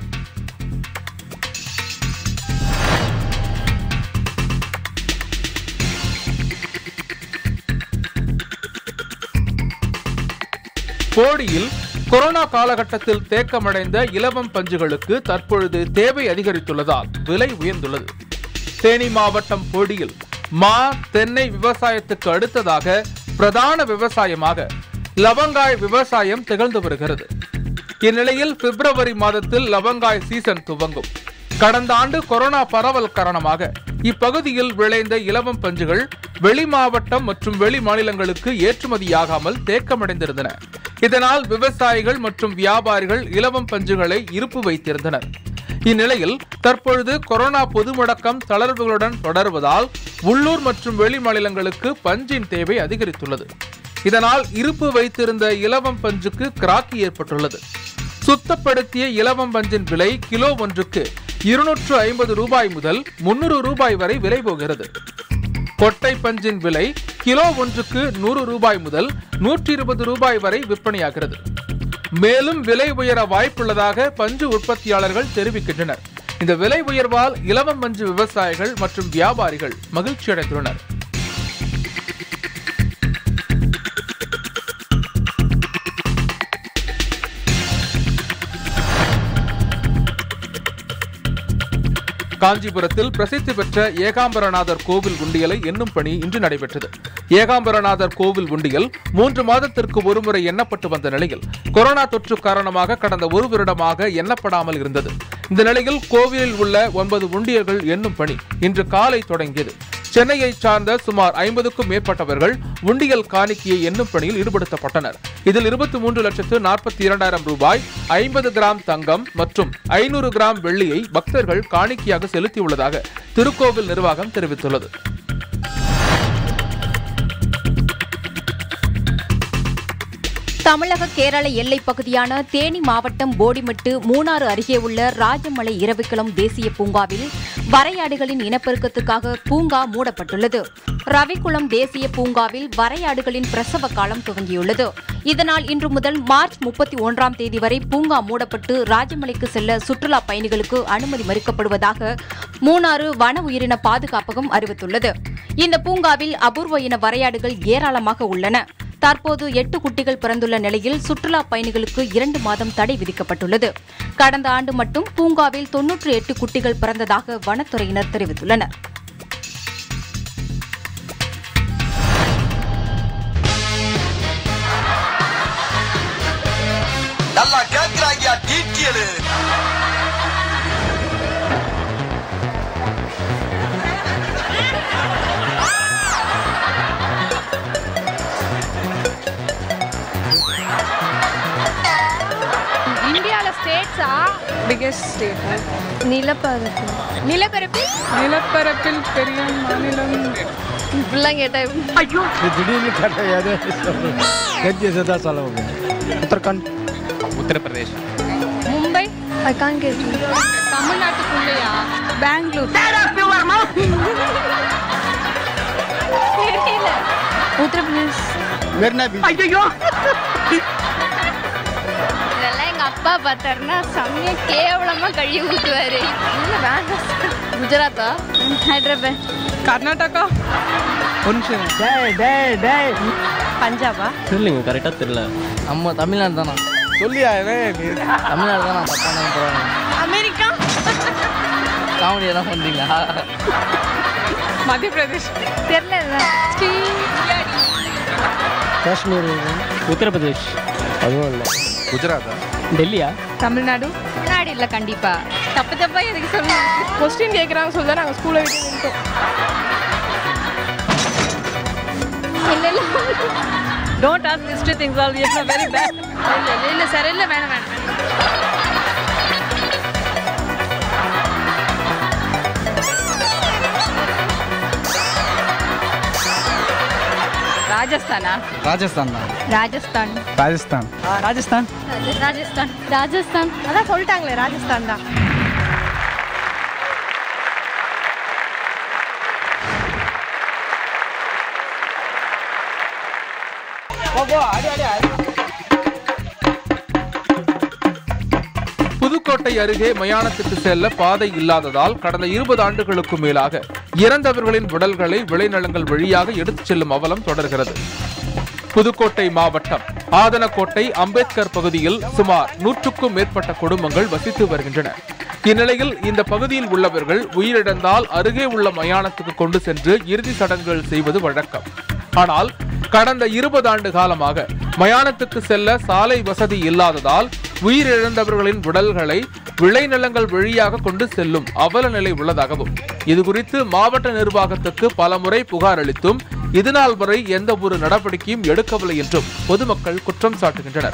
போடியில் கொரோனா காலகட்டத்தில் தேக்கமடைந்த இலவம் பஞ்சுகளுக்கு தற்பொழுது தேவை அதிகரித்துள்ளதால் விலை உயர்ந்துள்ளது தேனி மாவட்டம் போடியில் மா தென்னை விவசாயத்துக்கு அடுத்ததாக பிரதான விவசாயமாக லவங்காய் விவசாயம் திகழ்ந்து வருகிறது இந்நிலையில் பிப்ரவரி மாதத்தில் லவங்காய் சீசன் துவங்கும் கடந்த ஆண்டு கொரோனா பரவல் காரணமாக இப்பகுதியில் விளைந்த இலவம் பஞ்சுகள் வெளி மாவட்டம் மற்றும் வெளி மாநிலங்களுக்கு ஏற்றுமதியாகாமல் தேக்கமடைந்திருந்தன இதனால் விவசாயிகள் மற்றும் வியாபாரிகள் இலவம் பஞ்சுகளை இருப்பு வைத்திருந்தனர் இந்நிலையில் தற்பொழுது கொரோனா பொது முடக்கம் தளர்வுகளுடன் தொடர்வதால் உள்ளூர் மற்றும் வெளி மாநிலங்களுக்கு பஞ்சின் தேவை அதிகரித்துள்ளது இதனால் இருப்பு வைத்திருந்த இலவம் பஞ்சுக்கு கிராக்கி ஏற்பட்டுள்ளது சுத்தப்படுத்திய இலவம் பஞ்சின் விலை கிலோ ஒன்றுக்கு இருநூற்று ஐம்பது ரூபாய் முதல் முன்னூறு ரூபாய் வரை விலை போகிறது கொட்டை பஞ்சின் விலை கிலோ ஒன்றுக்கு நூறு ரூபாய் முதல் நூற்றி இருபது ரூபாய் வரை விற்பனையாகிறது மேலும் விலை உயர வாய்ப்புள்ளதாக பஞ்சு உற்பத்தியாளர்கள் தெரிவிக்கின்றனர் இந்த விலை உயர்வால் இலவம் பஞ்சு விவசாயிகள் மற்றும் வியாபாரிகள் மகிழ்ச்சி அடைந்துள்ளனர் காஞ்சிபுரத்தில் பிரசித்தி பெற்ற ஏகாம்பரநாதர் கோவில் உண்டியலை எண்ணும் பணி இன்று நடைபெற்றது ஏகாம்பரநாதர் கோவில் உண்டியல் மூன்று மாதத்திற்கு ஒருமுறை எண்ணப்பட்டு வந்த நிலையில் கொரோனா தொற்று காரணமாக கடந்த ஒரு வருடமாக எண்ணப்படாமல் இருந்தது இந்த நிலையில் கோவிலில் உள்ள ஒன்பது உண்டியல்கள் எண்ணும் பணி இன்று காலை தொடங்கியது சென்னையைச் சார்ந்த சுமார் ஐம்பதுக்கும் மேற்பட்டவர்கள் உண்டியல் காணிக்கையை எண்ணும் பணியில் ஈடுபடுத்தப்பட்டனர் இதில் இருபத்தி மூன்று லட்சத்து நாற்பத்தி இரண்டாயிரம் ரூபாய் ஐம்பது கிராம் தங்கம் மற்றும் ஐநூறு கிராம் வெள்ளியை பக்தர்கள் காணிக்கையாக செலுத்தியுள்ளதாக திருக்கோவில் நிர்வாகம் தெரிவித்துள்ளது தமிழக கேரள எல்லைப் பகுதியான தேனி மாவட்டம் போடிமெட்டு மூணாறு அருகே உள்ள ராஜமலை இரவிக்குளம் தேசிய பூங்காவில் வரையாடுகளின் இனப்பெருக்கத்துக்காக பூங்கா மூடப்பட்டுள்ளது ரவிக்குளம் தேசிய பூங்காவில் வரையாடுகளின் பிரசவ காலம் துவங்கியுள்ளது இதனால் இன்று முதல் மார்ச் முப்பத்தி ஒன்றாம் தேதி வரை பூங்கா மூடப்பட்டு ராஜமலைக்கு செல்ல சுற்றுலா பயணிகளுக்கு அனுமதி மறுக்கப்படுவதாக மூணாறு வன உயிரின பாதுகாப்பகம் அறிவித்துள்ளது இந்த பூங்காவில் அபூர்வ இன வரையாடுகள் ஏராளமாக உள்ளன தற்போது எட்டு குட்டிகள் பிறந்துள்ள நிலையில் சுற்றுலா பயணிகளுக்கு இரண்டு மாதம் தடை விதிக்கப்பட்டுள்ளது கடந்த ஆண்டு மட்டும் பூங்காவில் தொன்னூற்று எட்டு குட்டிகள் பிறந்ததாக வனத்துறையினர் தெரிவித்துள்ளனர் நல்லா கேக்குறாங்க டீட்டியலு இந்தியாவில் ஸ்டேட்ஸா பிகெஸ்ட் ஸ்டேட் நிலப்பரப்பு நிலப்பரப்பு நிலப்பரப்பில் பெரிய மாநிலம் இப்படிலாம் கேட்டேன் ஐயோ திடீர்னு கேட்டால் தெரிஞ்சது தான் சொல்ல முடியும் உத்தரகாண்ட் உத்தரப்பிரதேஷ் மும்பை ஐ கான் கெட் தமிழ்நாட்டுக்குள்ளேயா பெங்களூர் தெரியல உத்தரப்பிரதேஷ் மெரினா ஐயோ இதெல்லாம் எங்க அப்பா பார்த்தாருன்னா செம்மையா கேவலமா கழுவி ஊத்துவாரு இல்ல வேண்டாம் குஜராத்தா ஹைதராபாத் கர்நாடகா ஒரு நிமிஷம் டேய் டேய் டேய் பஞ்சாபா சொல்லுங்க கரெக்டாக தெரியல நம்ம தமிழ்நாடு தானா சொல்லியா தமிழ்நாடு தானா தப்பான போகிறாங்க அமெரிக்கா காமெடி எல்லாம் பண்ணுறீங்களா மத்திய பிரதேஷ் தெரியல காஷ்மீர் உத்தரப்பிரதேஷ் அதுவும் இல்லை குஜராத்தா டெல்லியா தமிழ்நாடு தமிழ்நாடு இல்லை கண்டிப்பா தப்பு தப்பா எதுக்கு சொல்லணும் கொஸ்டின் கேட்குறாங்க சொல்ல நாங்கள் ஸ்கூலை விட்டு நின்ட்டோம் இல்லை இல்லை don't ask this things all it's very bad இல்லை இல்லை இல்லை சார் இல்லை வேணாம் வேணாம் ராஜஸ்தானா ராஜஸ்தான் தான் ராஜஸ்தான் ராஜஸ்தான் ராஜஸ்தான் ராஜஸ்தான் ராஜஸ்தான் அதான் சொல்லிட்டாங்களே ராஜஸ்தான் தான் புதுக்கோட்டை அருகே மயானத்துக்கு செல்ல பாதை இல்லாததால் கடந்த இருபது ஆண்டுகளுக்கு மேலாக இறந்தவர்களின் உடல்களை விளைநிலங்கள் வழியாக எடுத்துச் செல்லும் அவலம் தொடர்கிறது புதுக்கோட்டை மாவட்டம் ஆதனக்கோட்டை அம்பேத்கர் பகுதியில் சுமார் நூற்றுக்கும் மேற்பட்ட குடும்பங்கள் வசித்து வருகின்றன இந்நிலையில் இந்த பகுதியில் உள்ளவர்கள் உயிரிழந்தால் அருகே உள்ள மயானத்துக்கு கொண்டு சென்று இறுதி சடங்குகள் செய்வது வழக்கம் ஆனால் கடந்த இருபது ஆண்டு காலமாக மயானத்துக்கு செல்ல சாலை வசதி இல்லாததால் உயிரிழந்தவர்களின் உடல்களை விளைநிலங்கள் வழியாக கொண்டு செல்லும் அவல நிலை உள்ளதாகவும் இதுகுறித்து மாவட்ட நிர்வாகத்துக்கு பலமுறை புகார் அளித்தும் இதுநாள் வரை எந்த ஒரு நடவடிக்கையும் எடுக்கவில்லை என்றும் பொதுமக்கள் குற்றம் சாட்டுகின்றனர்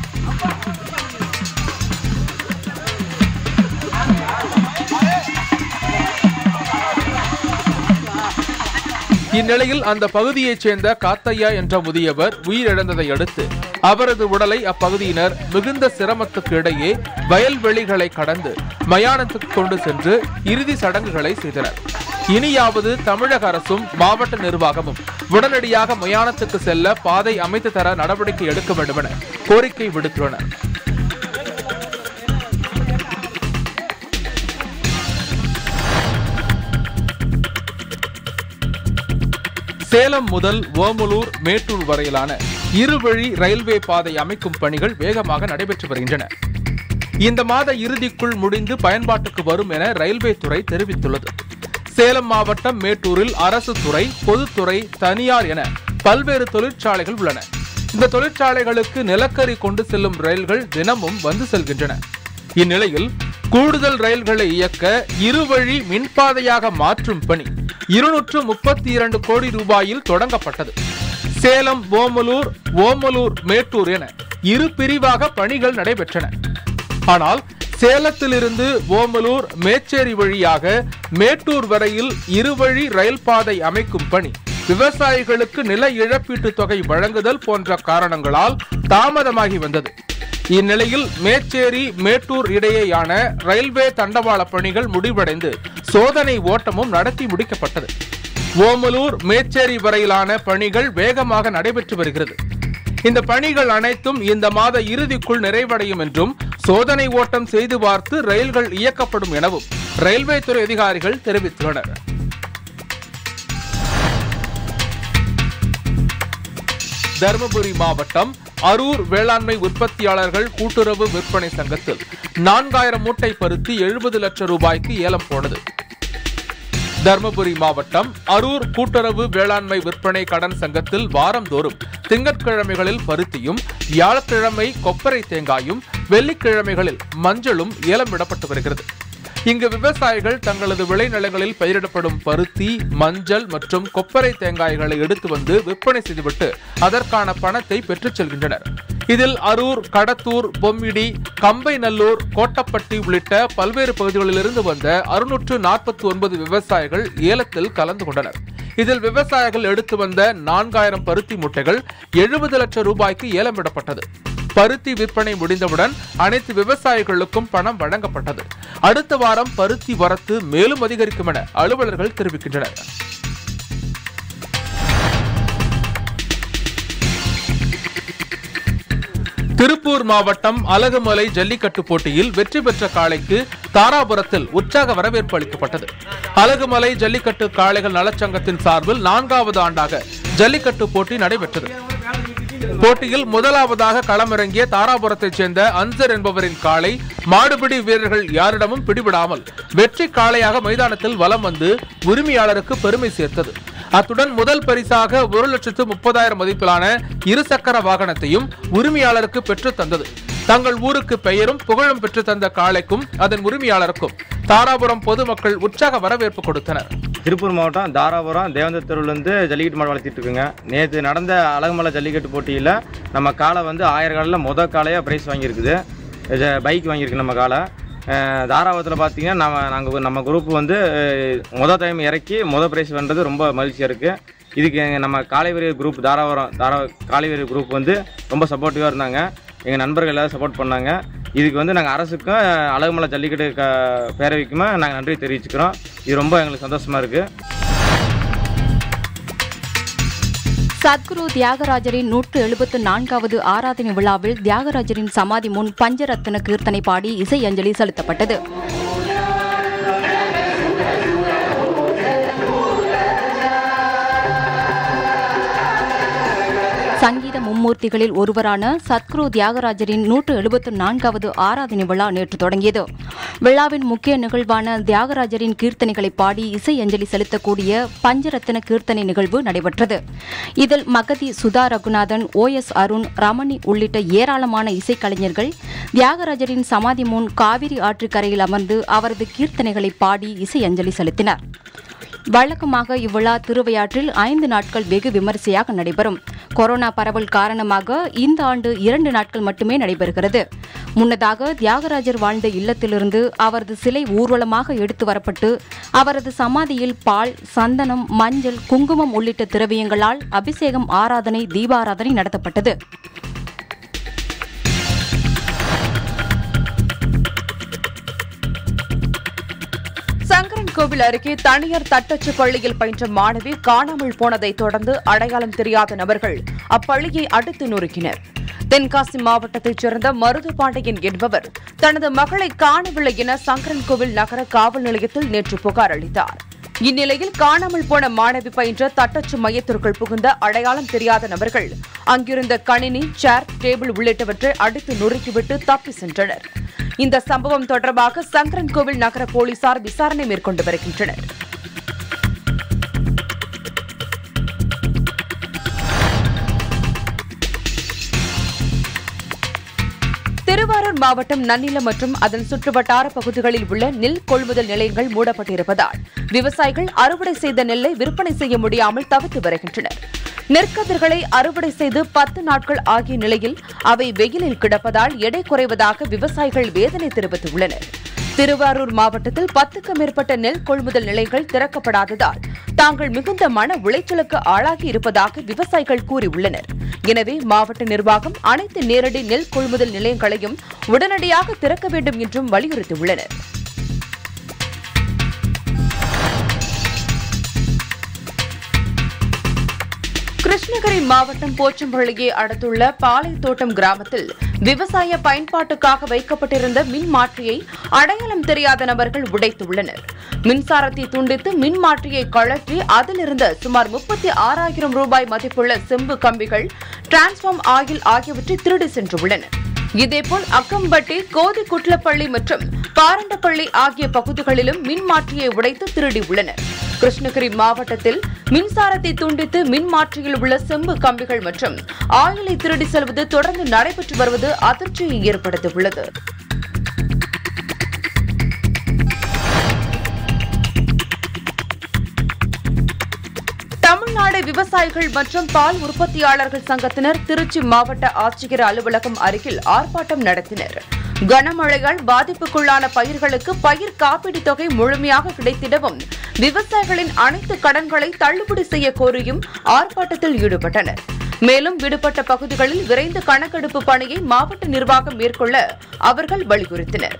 இந்நிலையில் அந்த பகுதியைச் சேர்ந்த காத்தையா என்ற முதியவர் உயிரிழந்ததை அடுத்து அவரது உடலை அப்பகுதியினர் மிகுந்த சிரமத்துக்கு இடையே வயல்வெளிகளை கடந்து மயானத்துக்கு கொண்டு சென்று இறுதி சடங்குகளை செய்தனர் இனியாவது தமிழக அரசும் மாவட்ட நிர்வாகமும் உடனடியாக மயானத்துக்கு செல்ல பாதை அமைத்து தர நடவடிக்கை எடுக்க வேண்டுமென கோரிக்கை விடுத்துள்ளனர் சேலம் முதல் ஓமலூர் மேட்டூர் வரையிலான இருவழி ரயில்வே பாதை அமைக்கும் பணிகள் வேகமாக நடைபெற்று வருகின்றன இந்த மாத இறுதிக்குள் முடிந்து பயன்பாட்டுக்கு வரும் என ரயில்வே துறை தெரிவித்துள்ளது சேலம் மாவட்டம் மேட்டூரில் அரசு துறை பொதுத்துறை தனியார் என பல்வேறு தொழிற்சாலைகள் உள்ளன இந்த தொழிற்சாலைகளுக்கு நிலக்கரி கொண்டு செல்லும் ரயில்கள் தினமும் வந்து செல்கின்றன இந்நிலையில் கூடுதல் ரயில்களை இயக்க இருவழி மின்பாதையாக மாற்றும் பணி இருநூற்று முப்பத்தி இரண்டு கோடி ரூபாயில் தொடங்கப்பட்டது சேலம் ஓமலூர் ஓமலூர் மேட்டூர் என இரு பிரிவாக பணிகள் நடைபெற்றன ஆனால் சேலத்திலிருந்து ஓமலூர் மேச்சேரி வழியாக மேட்டூர் வரையில் இருவழி ரயில் பாதை அமைக்கும் பணி விவசாயிகளுக்கு நில இழப்பீட்டு தொகை வழங்குதல் போன்ற காரணங்களால் தாமதமாகி வந்தது இந்நிலையில் மேச்சேரி மேட்டூர் இடையேயான ரயில்வே தண்டவாள பணிகள் முடிவடைந்து சோதனை ஓட்டமும் நடத்தி முடிக்கப்பட்டது ஓமலூர் மேச்சேரி வரையிலான பணிகள் வேகமாக நடைபெற்று வருகிறது இந்த பணிகள் அனைத்தும் இந்த மாத இறுதிக்குள் நிறைவடையும் என்றும் சோதனை ஓட்டம் செய்து பார்த்து ரயில்கள் இயக்கப்படும் எனவும் ரயில்வே துறை அதிகாரிகள் தெரிவித்துள்ளனர் தருமபுரி மாவட்டம் அரூர் வேளாண்மை உற்பத்தியாளர்கள் கூட்டுறவு விற்பனை சங்கத்தில் நான்காயிரம் மூட்டை பருத்தி எழுபது லட்சம் ரூபாய்க்கு ஏலம் போனது தர்மபுரி மாவட்டம் அரூர் கூட்டுறவு வேளாண்மை விற்பனை கடன் சங்கத்தில் வாரந்தோறும் திங்கட்கிழமைகளில் பருத்தியும் வியாழக்கிழமை கொப்பரை தேங்காயும் வெள்ளிக்கிழமைகளில் மஞ்சளும் ஏலம் விடப்பட்டு வருகிறது இங்கு விவசாயிகள் தங்களது விளைநிலங்களில் பயிரிடப்படும் பருத்தி மஞ்சள் மற்றும் கொப்பரை தேங்காய்களை எடுத்து வந்து விற்பனை செய்துவிட்டு அதற்கான பணத்தை பெற்றுச் செல்கின்றனர் இதில் அரூர் கடத்தூர் பொம்மிடி கம்பைநல்லூர் கோட்டப்பட்டி உள்ளிட்ட பல்வேறு பகுதிகளிலிருந்து வந்த அறுநூற்று நாற்பத்தி ஒன்பது விவசாயிகள் ஏலத்தில் கலந்து கொண்டனர் இதில் விவசாயிகள் எடுத்து வந்த நான்காயிரம் பருத்தி மூட்டைகள் எழுபது லட்சம் ரூபாய்க்கு ஏலம் விடப்பட்டது பருத்தி விற்பனை முடிந்தவுடன் அனைத்து விவசாயிகளுக்கும் பணம் வழங்கப்பட்டது அடுத்த வாரம் பருத்தி வரத்து மேலும் அதிகரிக்கும் என அலுவலர்கள் தெரிவிக்கின்றனர் திருப்பூர் மாவட்டம் அலகுமலை ஜல்லிக்கட்டு போட்டியில் வெற்றி பெற்ற காளைக்கு தாராபுரத்தில் உற்சாக வரவேற்பு அளிக்கப்பட்டது அலகுமலை ஜல்லிக்கட்டு காளைகள் நலச்சங்கத்தின் சார்பில் நான்காவது ஆண்டாக ஜல்லிக்கட்டு போட்டி நடைபெற்றது போட்டியில் முதலாவதாக களமிறங்கிய தாராபுரத்தைச் சேர்ந்த அன்சர் என்பவரின் காளை மாடுபிடி வீரர்கள் யாரிடமும் பிடிபடாமல் வெற்றி காளையாக மைதானத்தில் வலம் வந்து உரிமையாளருக்கு பெருமை சேர்த்தது அத்துடன் முதல் பரிசாக ஒரு லட்சத்து முப்பதாயிரம் மதிப்பிலான இருசக்கர வாகனத்தையும் உரிமையாளருக்கு பெற்றுத் தந்தது தங்கள் ஊருக்கு பெயரும் புகழும் பெற்று தந்த காளைக்கும் அதன் உரிமையாளருக்கும் தாராபுரம் பொதுமக்கள் உற்சாக வரவேற்பு கொடுத்தனர் திருப்பூர் மாவட்டம் தாராபுரம் தேவந்தர் தெருவுலேருந்து ஜல்லிக்கட்டு மாடு வளர்த்திட்டு இருக்குங்க நேற்று நடந்த அழகுமலை ஜல்லிக்கட்டு போட்டியில் நம்ம காளை வந்து ஆயிரம் காலில் மொதல் காளையாக ப்ரைஸ் வாங்கியிருக்குது இது பைக் வாங்கியிருக்கு நம்ம காளை அஹ் தாராபுரத்தில் பார்த்தீங்கன்னா நம்ம நாங்கள் நம்ம குரூப் வந்து அஹ், மொதல் டைம் இறக்கி மொதல் ப்ரைஸ் வென்றது ரொம்ப மகிழ்ச்சியாக இருக்குது இதுக்கு எங்க நம்ம காலைவீரர் குரூப் தாராபுரம் தாரா காலைவீரர் குரூப் வந்து ரொம்ப சப்போர்ட்டிவாக இருந்தாங்க எங்கள் நண்பர்கள் எல்லாரும் சப்போர்ட் பண்ணாங்க இதுக்கு வந்து நாங்கள் அரசுக்கும் அஹ், அழகுமலை ஜல்லிக்கட்டு க பேரவைக்குமே நாங்கள் நன்றி தெரிவிச்சுக்கிறோம் இது ரொம்ப எங்களுக்கு சந்தோஷமாக இருக்குது சத்குரு தியாகராஜரின் நூற்று எழுபத்து நான்காவது ஆராதனை விழாவில் தியாகராஜரின் சமாதி முன் பஞ்சரத்ன கீர்த்தனை பாடி இசை அஞ்சலி செலுத்தப்பட்டது சங்கீத மும்மூர்த்திகளில் ஒருவரான சத்குரு தியாகராஜரின் நூற்று எழுபத்து நான்காவது ஆராதனை விழா நேற்று தொடங்கியது விழாவின் முக்கிய நிகழ்வான தியாகராஜரின் கீர்த்தனைகளை பாடி இசை அஞ்சலி செலுத்தக்கூடிய பஞ்சரத்ன கீர்த்தனை நிகழ்வு நடைபெற்றது இதில் மகதி சுதா ரகுநாதன் ஓ எஸ் அருண் ரமணி உள்ளிட்ட ஏராளமான இசைக்கலைஞர்கள் தியாகராஜரின் சமாதி முன் காவிரி ஆற்றுக்கரையில் அமர்ந்து அவரது கீர்த்தனைகளை பாடி இசை அஞ்சலி செலுத்தினர் வழக்கமாக இவ்விழா திருவையாற்றில் ஐந்து நாட்கள் வெகு விமரிசையாக நடைபெறும் கொரோனா பரவல் காரணமாக இந்த ஆண்டு இரண்டு நாட்கள் மட்டுமே நடைபெறுகிறது முன்னதாக தியாகராஜர் வாழ்ந்த இல்லத்திலிருந்து அவரது சிலை ஊர்வலமாக எடுத்து வரப்பட்டு அவரது சமாதியில் பால் சந்தனம் மஞ்சள் குங்குமம் உள்ளிட்ட திரவியங்களால் அபிஷேகம் ஆராதனை தீபாராதனை நடத்தப்பட்டது சங்கரன் கோவில் அருகே தனியார் தட்டச்சு பள்ளியில் பயின்ற மாணவி காணாமல் போனதை தொடர்ந்து அடையாளம் தெரியாத நபர்கள் அப்பள்ளியை அடித்து நொறுக்கினர் தென்காசி மாவட்டத்தைச் சேர்ந்த மருது பாண்டியன் என்பவர் தனது மகளை காணவில்லை என சங்கரன் கோவில் நகர காவல் நிலையத்தில் நேற்று புகார் அளித்தார் இந்நிலையில் காணாமல் போன மாணவி பயின்ற தட்டச்சு மையத்திற்குள் புகுந்த அடையாளம் தெரியாத நபர்கள் அங்கிருந்த கணினி சேர் டேபிள் உள்ளிட்டவற்றை அடித்து நொறுக்கிவிட்டு தப்பி சென்றனர் இந்த சம்பவம் தொடர்பாக சங்கரன் கோவில் நகர போலீசார் விசாரணை மேற்கொண்டு வருகின்றனர் திருவாரூர் மாவட்டம் நன்னிலம் மற்றும் அதன் சுற்றுவட்டார பகுதிகளில் உள்ள நெல் கொள்முதல் நிலையங்கள் மூடப்பட்டிருப்பதால் விவசாயிகள் அறுவடை செய்த நெல்லை விற்பனை செய்ய முடியாமல் தவித்து வருகின்றனர் நெற்கதிர்களை அறுவடை செய்து பத்து நாட்கள் ஆகிய நிலையில் அவை வெயிலில் கிடப்பதால் எடை குறைவதாக விவசாயிகள் வேதனை தெரிவித்துள்ளனர் திருவாரூர் மாவட்டத்தில் பத்துக்கும் மேற்பட்ட நெல் கொள்முதல் நிலையங்கள் திறக்கப்படாததால் தாங்கள் மிகுந்த மன உளைச்சலுக்கு ஆளாகி இருப்பதாக விவசாயிகள் கூறியுள்ளனர் எனவே மாவட்ட நிர்வாகம் அனைத்து நேரடி நெல் கொள்முதல் நிலையங்களையும் உடனடியாக திறக்க வேண்டும் என்றும் வலியுறுத்தியுள்ளனர் கிருஷ்ணகிரி மாவட்டம் போச்சம்பள்ளியை அடுத்துள்ள பாலைத்தோட்டம் கிராமத்தில் விவசாய பயன்பாட்டுக்காக வைக்கப்பட்டிருந்த மின் மாற்றியை அடையாளம் தெரியாத நபர்கள் உடைத்துள்ளனர் மின்சாரத்தை துண்டித்து மின் மாற்றியை கழற்றி அதிலிருந்த சுமார் முப்பத்தி ஆறாயிரம் ரூபாய் மதிப்புள்ள செம்பு கம்பிகள் டிரான்ஸ்பார்ம் ஆயில் ஆகியவற்றை திருடி சென்றுள்ளனர் இதேபோல் அக்கம்பட்டி கோதி குட்லப்பள்ளி மற்றும் பாரண்டப்பள்ளி ஆகிய பகுதிகளிலும் மின் மாற்றியை உடைத்து திருடியுள்ளனர் கிருஷ்ணகிரி மாவட்டத்தில் மின்சாரத்தை துண்டித்து மின் மாற்றியில் உள்ள செம்பு கம்பிகள் மற்றும் ஆயிலை திருடி செல்வது தொடர்ந்து நடைபெற்று வருவது அதிர்ச்சியை ஏற்படுத்தியுள்ளது தமிழ்நாடு விவசாயிகள் மற்றும் பால் உற்பத்தியாளர்கள் சங்கத்தினர் திருச்சி மாவட்ட ஆட்சியர் அலுவலகம் அருகில் ஆர்ப்பாட்டம் நடத்தினர் கனமழையால் பாதிப்புக்குள்ளான பயிர்களுக்கு பயிர் காப்பீடு தொகை முழுமையாக கிடைத்திடவும் விவசாயிகளின் அனைத்து கடன்களை தள்ளுபடி செய்ய கோரியும் ஆர்ப்பாட்டத்தில் ஈடுபட்டனர் மேலும் விடுபட்ட பகுதிகளில் விரைந்து கணக்கெடுப்பு பணியை மாவட்ட நிர்வாகம் மேற்கொள்ள அவர்கள் வலியுறுத்தினர்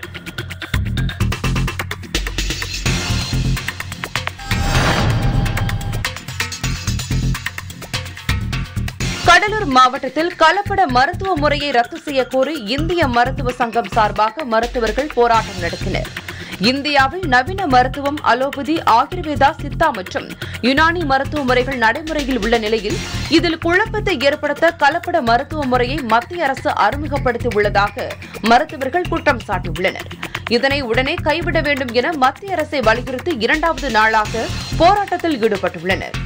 கடலூர் கடலூர் மாவட்டத்தில் கலப்பட மருத்துவ முறையை ரத்து செய்யக் கோரி இந்திய மருத்துவ சங்கம் சார்பாக மருத்துவர்கள் போராட்டம் நடத்தினர் இந்தியாவில் நவீன மருத்துவம் அலோபதி ஆயுர்வேதா சித்தா மற்றும் யுனானி மருத்துவ முறைகள் நடைமுறையில் உள்ள நிலையில் இதில் குழப்பத்தை ஏற்படுத்த கலப்பட மருத்துவ முறையை மத்திய அரசு அறிமுகப்படுத்தி உள்ளதாக மருத்துவர்கள் குற்றம் சாட்டியுள்ளனர் இதனை உடனே கைவிட வேண்டும் என மத்திய அரசை வலியுறுத்தி இரண்டாவது நாளாக போராட்டத்தில் ஈடுபட்டுள்ளனர்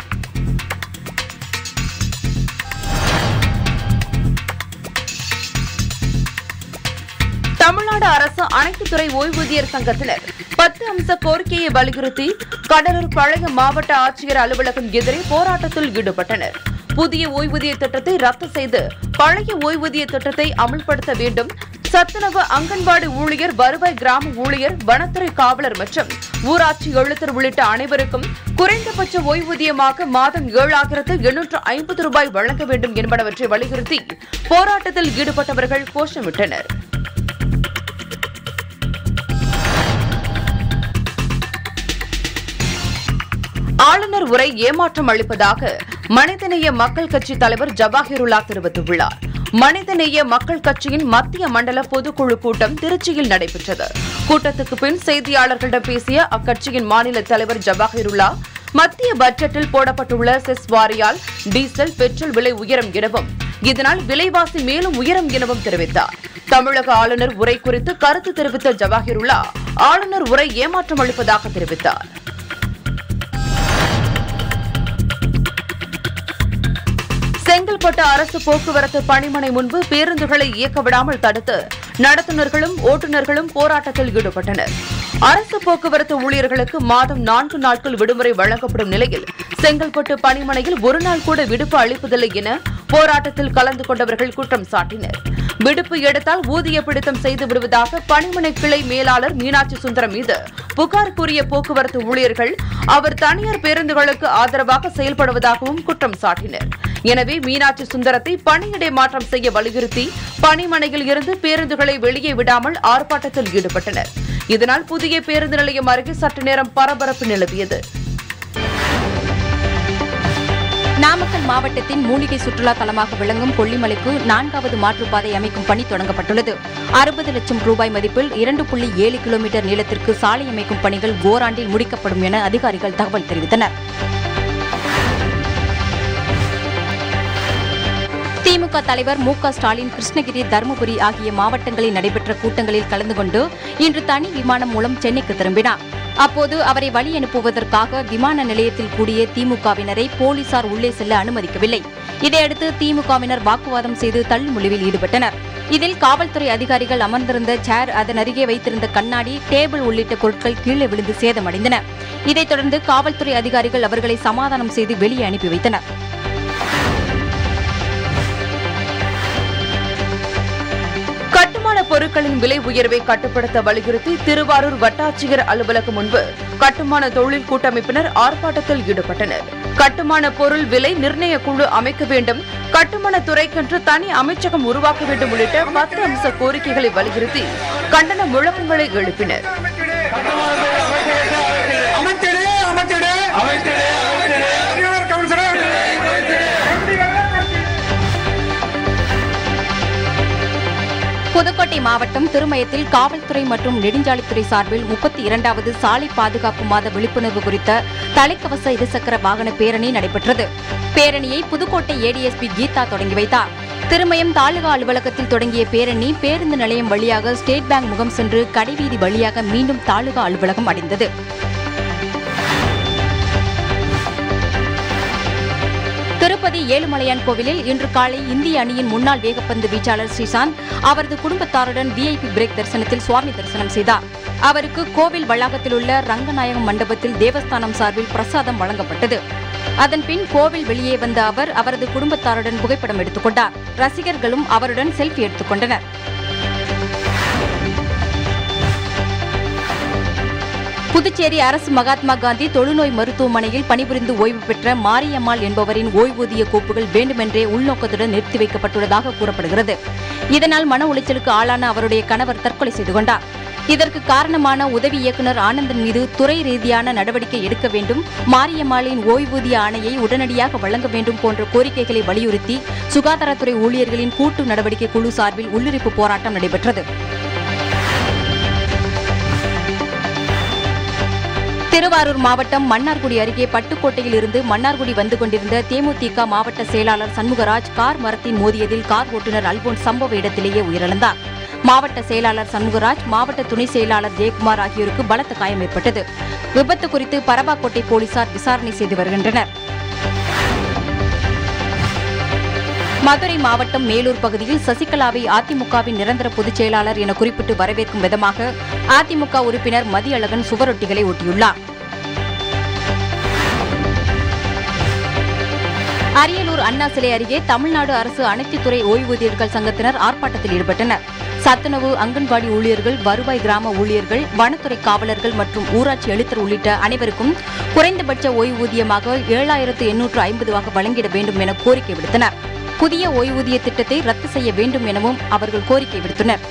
தமிழ்நாடு அரசு அனைத்து துறை ஓய்வூதியர் சங்கத்தினர் பத்து அம்ச கோரிக்கையை வலியுறுத்தி கடலூர் பழைய மாவட்ட ஆட்சியர் அலுவலகம் எதிரே போராட்டத்தில் ஈடுபட்டனர் புதிய ஓய்வூதிய திட்டத்தை ரத்து செய்து பழைய ஓய்வூதிய திட்டத்தை அமல்படுத்த வேண்டும் சத்துணவு அங்கன்வாடி ஊழியர் வருவாய் கிராம ஊழியர் வனத்துறை காவலர் மற்றும் ஊராட்சி எழுத்தர் உள்ளிட்ட அனைவருக்கும் குறைந்தபட்ச ஓய்வூதியமாக மாதம் ஏழாயிரத்து எண்ணூற்று ஐம்பது ரூபாய் வழங்க வேண்டும் என்பனவற்றை வலியுறுத்தி போராட்டத்தில் ஈடுபட்டவர்கள் கோஷமிட்டனர் ஆளுநர் உரை ஏமாற்றம் அளிப்பதாக மனிதநேய மக்கள் கட்சி தலைவர் ஜவாஹிருல்லா தெரிவித்துள்ளார் மனிதநேய மக்கள் கட்சியின் மத்திய மண்டல பொதுக்குழு கூட்டம் திருச்சியில் நடைபெற்றது கூட்டத்துக்கு பின் செய்தியாளர்களிடம் பேசிய அக்கட்சியின் மாநில தலைவர் ஜவாஹிருல்லா மத்திய பட்ஜெட்டில் போடப்பட்டுள்ள செஸ் வாரியால் டீசல் பெட்ரோல் விலை உயரும் எனவும் இதனால் விலைவாசி மேலும் உயரும் எனவும் தெரிவித்தார் தமிழக ஆளுநர் உரை குறித்து கருத்து தெரிவித்த ஜவாஹிருல்லா ஆளுநர் உரை ஏமாற்றம் அளிப்பதாக தெரிவித்தார் செங்கல்பட்டு அரசு போக்குவரத்து பணிமனை முன்பு பேருந்துகளை இயக்க விடாமல் தடுத்து நடத்துனர்களும் ஓட்டுநர்களும் போராட்டத்தில் ஈடுபட்டனர் அரசு போக்குவரத்து ஊழியர்களுக்கு மாதம் நான்கு நாட்கள் விடுமுறை வழங்கப்படும் நிலையில் செங்கல்பட்டு பணிமனையில் ஒரு நாள் கூட விடுப்பு அளிப்பதில்லை என போராட்டத்தில் கலந்து கொண்டவர்கள் குற்றம் சாட்டினர் விடுப்பு எடுத்தால் ஊதிய பிடித்தம் செய்து விடுவதாக பணிமனை கிளை மேலாளர் மீனாட்சி சுந்தரம் மீது புகார் கூறிய போக்குவரத்து ஊழியர்கள் அவர் தனியார் பேருந்துகளுக்கு ஆதரவாக செயல்படுவதாகவும் குற்றம் சாட்டினர் எனவே மீனாட்சி சுந்தரத்தை பணியிடை மாற்றம் செய்ய வலியுறுத்தி பணிமனையில் இருந்து பேருந்துகளை வெளியே விடாமல் ஆர்ப்பாட்டத்தில் ஈடுபட்டனர் இதனால் புதிய பேருந்து நிலையம் அருகே சற்று நேரம் பரபரப்பு நிலவியது நாமக்கல் மாவட்டத்தின் மூலிகை சுற்றுலா தலமாக விளங்கும் கொல்லிமலைக்கு நான்காவது மாற்றுப்பாதை அமைக்கும் பணி தொடங்கப்பட்டுள்ளது அறுபது லட்சம் ரூபாய் மதிப்பில் இரண்டு புள்ளி ஏழு கிலோமீட்டர் நீளத்திற்கு சாலை அமைக்கும் பணிகள் ஓராண்டில் முடிக்கப்படும் என அதிகாரிகள் தகவல் தெரிவித்தனர் திமுக தலைவர் மு க ஸ்டாலின் கிருஷ்ணகிரி தருமபுரி ஆகிய மாவட்டங்களில் நடைபெற்ற கூட்டங்களில் கலந்து கொண்டு இன்று தனி விமானம் மூலம் சென்னைக்கு திரும்பினார் அப்போது அவரை வழி அனுப்புவதற்காக விமான நிலையத்தில் கூடிய திமுகவினரை போலீசார் உள்ளே செல்ல அனுமதிக்கவில்லை இதையடுத்து திமுகவினர் வாக்குவாதம் செய்து தள்ளுமுழிவில் ஈடுபட்டனர் இதில் காவல்துறை அதிகாரிகள் அமர்ந்திருந்த சேர் அதன் அருகே வைத்திருந்த கண்ணாடி டேபிள் உள்ளிட்ட பொருட்கள் கீழே விழுந்து சேதமடைந்தன இதைத் தொடர்ந்து காவல்துறை அதிகாரிகள் அவர்களை சமாதானம் செய்து வெளியே அனுப்பி வைத்தனர் கட்டுமான பொருட்களின் விலை உயர்வை கட்டுப்படுத்த வலியுறுத்தி திருவாரூர் வட்டாட்சியர் அலுவலகம் முன்பு கட்டுமான தொழில் கூட்டமைப்பினர் ஆர்ப்பாட்டத்தில் ஈடுபட்டனர் கட்டுமான பொருள் விலை நிர்ணய குழு அமைக்க வேண்டும் கட்டுமான துறைக்கென்று தனி அமைச்சகம் உருவாக்க வேண்டும் உள்ளிட்ட பத்து அம்ச கோரிக்கைகளை வலியுறுத்தி கண்டன முழக்கங்களை எழுப்பினர் புதுக்கோட்டை மாவட்டம் திருமயத்தில் காவல்துறை மற்றும் நெடுஞ்சாலைத்துறை சார்பில் முப்பத்தி இரண்டாவது சாலை பாதுகாப்பு மாத விழிப்புணர்வு குறித்த தலைக்கவச இருசக்கர வாகன பேரணி நடைபெற்றது பேரணியை புதுக்கோட்டை ஏடிஎஸ்பி கீதா தொடங்கி வைத்தார் திருமயம் தாலுகா அலுவலகத்தில் தொடங்கிய பேரணி பேருந்து நிலையம் வழியாக ஸ்டேட் பேங்க் முகம் சென்று கடைவீதி வழியாக மீண்டும் தாலுகா அலுவலகம் அடைந்தது திருப்பதி ஏழுமலையான் கோவிலில் இன்று காலை இந்திய அணியின் முன்னாள் வேகப்பந்து வீச்சாளர் ஸ்ரீசாந்த் அவரது குடும்பத்தாருடன் விஐபி பிரேக் தரிசனத்தில் சுவாமி தரிசனம் செய்தார் அவருக்கு கோவில் வளாகத்தில் உள்ள ரங்கநாயகம் மண்டபத்தில் தேவஸ்தானம் சார்பில் பிரசாதம் வழங்கப்பட்டது அதன் பின் கோவில் வெளியே வந்த அவர் அவரது குடும்பத்தாருடன் புகைப்படம் எடுத்துக்கொண்டார் ரசிகர்களும் அவருடன் செல்ஃபி எடுத்துக்கொண்டனர் புதுச்சேரி அரசு மகாத்மா காந்தி தொழுநோய் மருத்துவமனையில் பணிபுரிந்து ஓய்வு பெற்ற மாரியம்மாள் என்பவரின் ஓய்வூதிய கோப்புகள் வேண்டுமென்றே உள்நோக்கத்துடன் நிறுத்தி வைக்கப்பட்டுள்ளதாக கூறப்படுகிறது இதனால் மன உளைச்சலுக்கு ஆளான அவருடைய கணவர் தற்கொலை செய்து கொண்டார் இதற்கு காரணமான உதவி இயக்குநர் ஆனந்தன் மீது துறை ரீதியான நடவடிக்கை எடுக்க வேண்டும் மாரியம்மாளின் ஓய்வூதிய ஆணையை உடனடியாக வழங்க வேண்டும் போன்ற கோரிக்கைகளை வலியுறுத்தி சுகாதாரத்துறை ஊழியர்களின் கூட்டு நடவடிக்கை குழு சார்பில் உள்ளிருப்பு போராட்டம் நடைபெற்றது திருவாரூர் மாவட்டம் மன்னார்குடி அருகே பட்டுக்கோட்டையில் இருந்து மன்னார்குடி வந்து கொண்டிருந்த தேமுதிக மாவட்ட செயலாளர் சண்முகராஜ் கார் மரத்தின் மோதியதில் கார் ஓட்டுநர் அல்போன் சம்பவ இடத்திலேயே உயிரிழந்தார் மாவட்ட செயலாளர் சண்முகராஜ் மாவட்ட துணை செயலாளர் ஜெயக்குமார் ஆகியோருக்கு பலத்த காயம் ஏற்பட்டது விபத்து குறித்து பரபாக்கோட்டை போலீசார் விசாரணை செய்து வருகின்றனர் மதுரை மாவட்டம் மேலூர் பகுதியில் சசிகலாவை அதிமுகவின் நிரந்தர பொதுச் செயலாளர் என குறிப்பிட்டு வரவேற்கும் விதமாக அதிமுக உறுப்பினர் மதியழகன் சுவரொட்டிகளை ஒட்டியுள்ளார் அரியலூர் அண்ணா சிலை அருகே தமிழ்நாடு அரசு அனைத்து துறை ஓய்வூதியர்கள் சங்கத்தினர் ஆர்ப்பாட்டத்தில் ஈடுபட்டனர் சத்துணவு அங்கன்வாடி ஊழியர்கள் வருவாய் கிராம ஊழியர்கள் வனத்துறை காவலர்கள் மற்றும் ஊராட்சி எழுத்தர் உள்ளிட்ட அனைவருக்கும் குறைந்தபட்ச ஓய்வூதியமாக ஏழாயிரத்து எண்ணூற்று ஐம்பதுவாக வழங்கிட வேண்டும் என கோரிக்கை விடுத்தனர் புதிய ஓய்வூதிய திட்டத்தை ரத்து செய்ய வேண்டும் எனவும் அவர்கள் கோரிக்கை விடுத்தனர்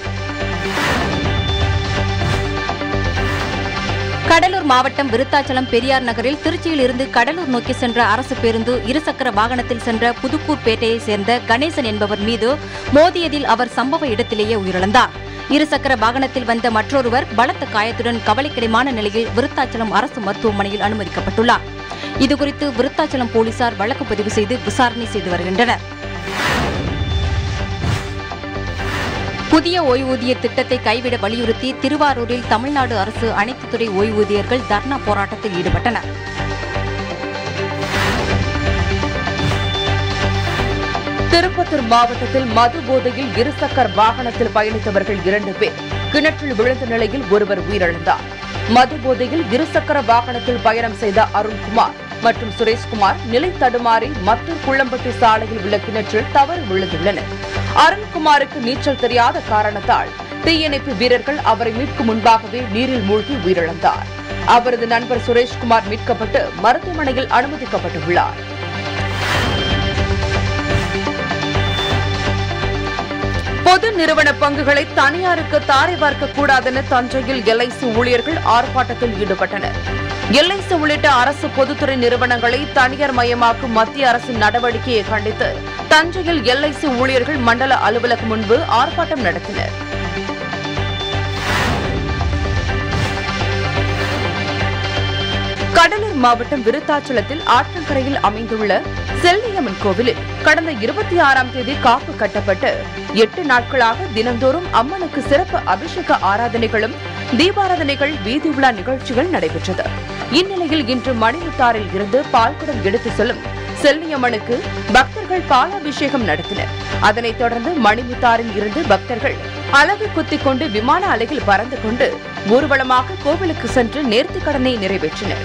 கடலூர் மாவட்டம் விருத்தாச்சலம் பெரியார் நகரில் திருச்சியில் இருந்து கடலூர் நோக்கி சென்ற அரசு பேருந்து இருசக்கர வாகனத்தில் சென்ற புதுக்கூர் பேட்டையைச் சேர்ந்த கணேசன் என்பவர் மீது மோதியதில் அவர் சம்பவ இடத்திலேயே உயிரிழந்தார் இருசக்கர வாகனத்தில் வந்த மற்றொருவர் பலத்த காயத்துடன் கவலைக்கிடமான நிலையில் விருத்தாச்சலம் அரசு மருத்துவமனையில் அனுமதிக்கப்பட்டுள்ளார் இதுகுறித்து விருத்தாச்சலம் போலீசார் வழக்கு பதிவு செய்து விசாரணை செய்து வருகின்றனர் புதிய ஓய்வூதிய திட்டத்தை கைவிட வலியுறுத்தி திருவாரூரில் தமிழ்நாடு அரசு அனைத்து துறை ஓய்வூதியர்கள் தர்ணா போராட்டத்தில் ஈடுபட்டனர் திருப்பத்தூர் மாவட்டத்தில் மது போதையில் இருசக்கர வாகனத்தில் பயணித்தவர்கள் இரண்டு பேர் கிணற்றில் விழுந்த நிலையில் ஒருவர் உயிரிழந்தார் மது போதையில் இருசக்கர வாகனத்தில் பயணம் செய்த அருண்குமார் மற்றும் சுரேஷ்குமார் நிலை தடுமாறி மத்தூர் குள்ளம்பட்டி சாலையில் உள்ள கிணற்றில் தவறு விழுந்துள்ளனர் அருண்குமாருக்கு நீச்சல் தெரியாத காரணத்தால் தீயணைப்பு வீரர்கள் அவரை மீட்கும் முன்பாகவே நீரில் மூழ்கி உயிரிழந்தார் அவரது நண்பர் சுரேஷ்குமார் மீட்கப்பட்டு மருத்துவமனையில் அனுமதிக்கப்பட்டுள்ளார் பொது நிறுவன பங்குகளை தனியாருக்கு தாரை பார்க்க கூடாதென தஞ்சையில் எல்ஐசி ஊழியர்கள் ஆர்ப்பாட்டத்தில் ஈடுபட்டனர் எல்ஐசி உள்ளிட்ட அரசு பொதுத்துறை நிறுவனங்களை தனியார் மயமாக்கும் மத்திய அரசின் நடவடிக்கையை கண்டித்து தஞ்சையில் எல்ஐசி ஊழியர்கள் மண்டல அலுவலகம் முன்பு ஆர்ப்பாட்டம் நடத்தினர் கடலூர் மாவட்டம் விருத்தாச்சலத்தில் ஆற்றங்கரையில் அமைந்துள்ள செல்லியம்மன் கோவிலில் கடந்த இருபத்தி ஆறாம் தேதி காப்பு கட்டப்பட்டு எட்டு நாட்களாக தினந்தோறும் அம்மனுக்கு சிறப்பு அபிஷேக ஆராதனைகளும் தீபாராதனைகள் வீதி உலா நிகழ்ச்சிகள் நடைபெற்றது இந்நிலையில் இன்று மணிமுத்தாரில் இருந்து பால்குடம் எடுத்து செல்லும் செல்லியம்மனுக்கு பக்தர்கள் பாலாபிஷேகம் நடத்தினர் அதனைத் தொடர்ந்து மணிமுத்தாரில் இருந்து பக்தர்கள் அலகு குத்திக் கொண்டு விமான அலையில் பறந்து கொண்டு ஊர்வலமாக கோவிலுக்கு சென்று நேர்த்திக் கடனை நிறைவேற்றினர்